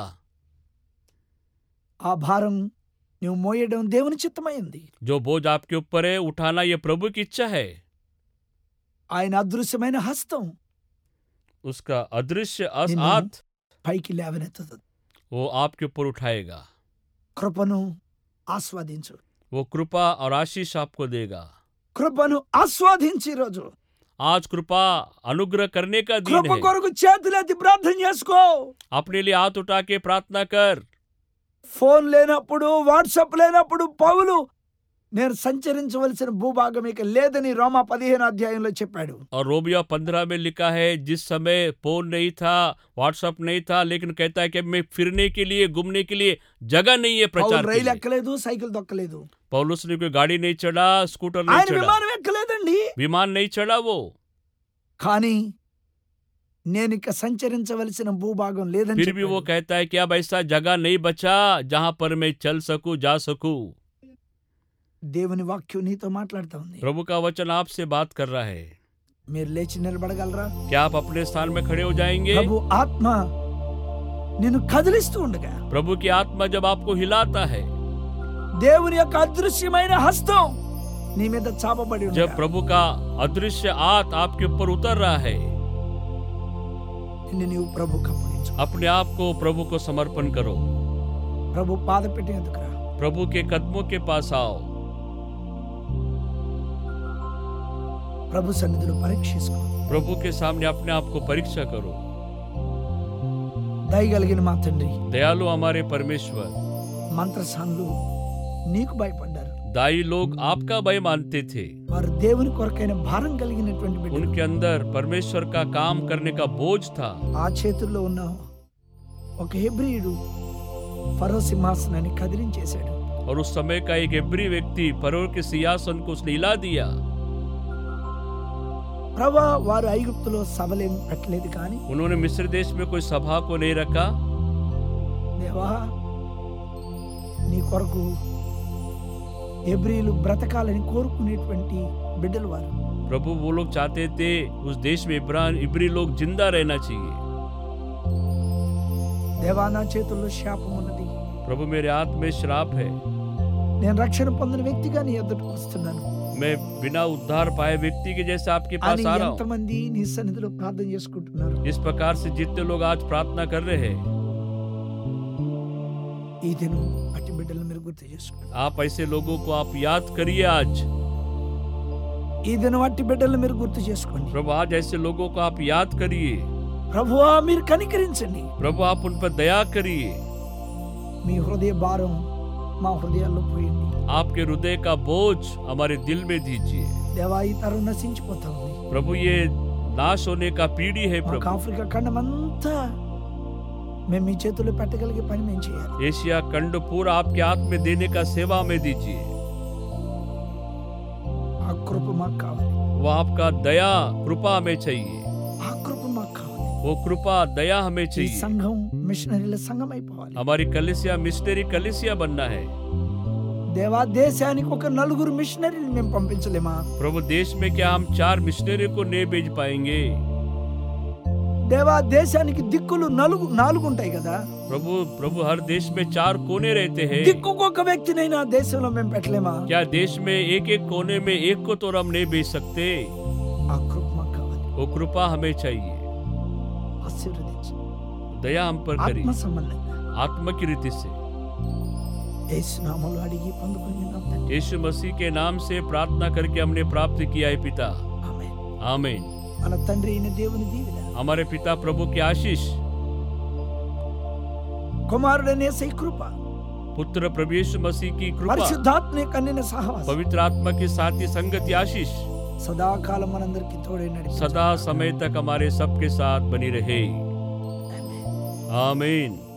[SPEAKER 1] ఆ భారం నువ్వు మోయడం దేవుని చిత్తమైంది
[SPEAKER 2] जो बोझ आपके ऊपर है उठाना ये प्रभु की इच्छा है
[SPEAKER 1] ఆయన అదృశ్యమైన హస్తం
[SPEAKER 2] उसका अदृश्य अस
[SPEAKER 1] निन्नु-
[SPEAKER 2] हाथ
[SPEAKER 1] పైకి లేవనెత్తుతుంది
[SPEAKER 2] वो आपके ऊपर उठाएगा
[SPEAKER 1] కృపను ఆస్వాదించు
[SPEAKER 2] वो कृपा और आशीष आपको देगा
[SPEAKER 1] కృపను ఆస్వాదించి రోజు
[SPEAKER 2] आज कृपा अनुग्रह करने का दिन
[SPEAKER 1] కృప
[SPEAKER 2] है
[SPEAKER 1] కొరకు చేతులెత్తి ప్రార్థన చేసుకో
[SPEAKER 2] अपने लिए हाथ उठा के प्रार्थना कर
[SPEAKER 1] ఫోన్ లేనప్పుడు వాట్సాప్ లేనప్పుడు పౌలు నేను సంచరించవలసిన భూభాగం ఇక లేదని రోమా పదిహేను అధ్యాయంలో చెప్పాడు
[SPEAKER 2] और रोबिया पंद्रह में लिखा है जिस समय फोन नहीं था व्हाट्सएप नहीं था लेकिन कहता है कि मैं फिरने के लिए घूमने के लिए जगह नहीं है
[SPEAKER 1] పౌలు
[SPEAKER 2] प्रचार के
[SPEAKER 1] రైలు
[SPEAKER 2] लिए
[SPEAKER 1] ఎక్కలేదు సైకిల్ దొక్కలేదు
[SPEAKER 2] पौलुस ने कोई गाड़ी नहीं चढ़ा स्कूटर नहीं
[SPEAKER 1] ఆయన
[SPEAKER 2] चढ़ा
[SPEAKER 1] విమానం ఎక్కలేదండి
[SPEAKER 2] विमान नहीं चढ़ा वो
[SPEAKER 1] కానీ నేను ఇక సంచరించవలసిన భూభాగం లేదని
[SPEAKER 2] फिर भी वो
[SPEAKER 1] చెప్పాడు.
[SPEAKER 2] कहता है कि अब ऐसा जगह नहीं बचा जहां पर मैं चल सकूं जा सकूं
[SPEAKER 1] దేవుని వాక్యం నీతో మాట్లాడుతా ఉంది
[SPEAKER 2] प्रभु का वचन आपसे बात कर रहा है
[SPEAKER 1] మీరు లేచి నిలబడగలరా
[SPEAKER 2] क्या आप अपने स्थान में खड़े हो जाएंगे
[SPEAKER 1] ప్రభు ఆత్మ నిన్ను కదిలిస్తూ ఉండగా
[SPEAKER 2] प्रभु की आत्मा जब आपको हिलाता है
[SPEAKER 1] దేవుని యొక్క అదృశ్యమైన హస్తం నీ మీద చాపబడి
[SPEAKER 2] जब
[SPEAKER 1] ఉండగా
[SPEAKER 2] प्रभु का अदृश्य आत आपके ऊपर उतर रहा है
[SPEAKER 1] నిన్ను నీవు ప్రభుకు అప్పగించు
[SPEAKER 2] अपने आप को प्रभु को समर्पण करो
[SPEAKER 1] ప్రభు పాద పెట్టి ఎందుకురా
[SPEAKER 2] प्रभु के कदमों के पास आओ
[SPEAKER 1] ప్రభు సన్నిధిలో పరీక్షించుకో
[SPEAKER 2] प्रभु के सामने अपने आप को परीक्षा करो
[SPEAKER 1] దయగలిగిన మా తండ్రి
[SPEAKER 2] दयालु हमारे परमेश्वर
[SPEAKER 1] మంత్రసానులు నీకు భయపడ్డారు
[SPEAKER 2] दाई लोग आपका भय मानते थे
[SPEAKER 1] వారు దేవుని కొరకైన భారం కలిగినటువంటి బిడ్డలు
[SPEAKER 2] उनके अंदर परमेश्वर का काम करने का बोझ था
[SPEAKER 1] ఆ చేతుల్లో ఉన్న ఒక హెబ్రియుడు ఫరో సింహాసనాన్ని కదిలించేశాడు
[SPEAKER 2] और उस समय का एक एब्री व्यक्ति फरोह के सियासन को उसने हिला दिया
[SPEAKER 1] ప్రభా వారు ఐగుప్తులో సభలేం పెట్టలేదు కానీ
[SPEAKER 2] उन्होंने मिस्र देश में कोई सभा को नहीं रखा
[SPEAKER 1] దేవా నీ కొరకు హెబ్రియులు బ్రతకాలని కోరుకునేటువంటి బిడ్డలు వారు
[SPEAKER 2] प्रभु वो लोग चाहते थे उस देश में इब्रान इब्री लोग जिंदा रहना चाहिए
[SPEAKER 1] దేవా నా చేతుల్లో శాపం ఉన్నది
[SPEAKER 2] प्रभु मेरे हाथ में श्राप है
[SPEAKER 1] నేను రక్షణ పొందిన వ్యక్తిగా నీ ఎదుటికి వస్తున్నాను
[SPEAKER 2] मैं बिना उद्धार पाए व्यक्ति के जैसे आपके पास
[SPEAKER 1] అని
[SPEAKER 2] आ रहा हूँ
[SPEAKER 1] ఎంతమంది నీ సన్నిధిలో ప్రార్థన చేసుకుంటున్నారు
[SPEAKER 2] इस प्रकार से जितने लोग आज प्रार्थना कर रहे हैं
[SPEAKER 1] ఈ దినం అట్టి బిడ్డలను మీరు గుర్తు చేసుకోండి
[SPEAKER 2] आप ऐसे लोगों को आप याद करिए आज
[SPEAKER 1] ఈ దినం అట్టి బిడ్డలను మీరు గుర్తు చేసుకోండి
[SPEAKER 2] प्रभु आज ऐसे लोगों को आप याद करिए
[SPEAKER 1] ప్రభువా మీరు కనికరించండి
[SPEAKER 2] प्रभु आप उन पर दया करिए
[SPEAKER 1] మీ హృదయ భారం మా హృదయాల్లో పోయింది
[SPEAKER 2] आपके हृदय का बोझ हमारे दिल में दीजिए
[SPEAKER 1] దేవా ఈ తరం నశించిపోతా ఉంది
[SPEAKER 2] प्रभु ये नाश होने का पीढ़ी है
[SPEAKER 1] మాకు
[SPEAKER 2] प्रभु
[SPEAKER 1] ఆఫ్రికా ఖండం అంతా మేము మీ చేతుల్లో పెట్టగలిగే పని మేము చేయాలి
[SPEAKER 2] एशिया खंड पूरा आपके हाथ में देने का सेवा में दीजिए
[SPEAKER 1] ఆ కృప మాకు కావాలి
[SPEAKER 2] वो आपका दया कृपा हमें चाहिए
[SPEAKER 1] ఆ కృప మాకు కావాలి
[SPEAKER 2] वो कृपा दया हमें
[SPEAKER 1] ఈ
[SPEAKER 2] चाहिए
[SPEAKER 1] సంఘం మిషనరీల సంఘం అయిపోవాలి
[SPEAKER 2] हमारी कलिसिया मिशनरी कलिसिया बनना है
[SPEAKER 1] దేవా దేశానికి ఒక నలుగురు మిషనరీని మేము పంపించలేమా
[SPEAKER 2] प्रभु देश में क्या हम चार मिशनरी को नहीं भेज पाएंगे
[SPEAKER 1] దేవా దేశానికి దిక్కులు నలుగు నాలుగు ఉంటాయి కదా
[SPEAKER 2] प्रभु प्रभु हर देश में चार कोने रहते हैं
[SPEAKER 1] దిక్కుకు ఒక వ్యక్తినైనా దేశంలో మేము పెట్టలేమా
[SPEAKER 2] क्या देश में एक एक कोने में एक को तो हम नहीं भेज सकते
[SPEAKER 1] ఆ కృప మాకు కావాలి
[SPEAKER 2] वो कृपा हमें चाहिए
[SPEAKER 1] ఆశీర్వదించు
[SPEAKER 2] दया हम पर
[SPEAKER 1] ఆత్మ
[SPEAKER 2] करिए
[SPEAKER 1] సంబంధంగా
[SPEAKER 2] आत्मा की रीति से
[SPEAKER 1] యేసునామములో అడిగి పొందుకొని ఉన్నాం తండ్రి
[SPEAKER 2] यीशु मसीह के नाम से प्रार्थना करके हमने प्राप्त किया है पिता
[SPEAKER 1] ఆమేన్.
[SPEAKER 2] आमीन
[SPEAKER 1] మన తండ్రి అయిన దేవుని దీవెన
[SPEAKER 2] हमारे पिता प्रभु की आशीष
[SPEAKER 1] కుమారుడనే సై కృప
[SPEAKER 2] पुत्र प्रभु यीशु मसीह की कृपा
[SPEAKER 1] పరిశుద్ధాత్మ కన్నిన సహవాసం
[SPEAKER 2] पवित्र आत्मा की साथी संगति आशीष
[SPEAKER 1] సదాకాలం మనందరికి తోడే నడిపి
[SPEAKER 2] सदा समय तक हमारे सबके साथ बनी रहे आमीन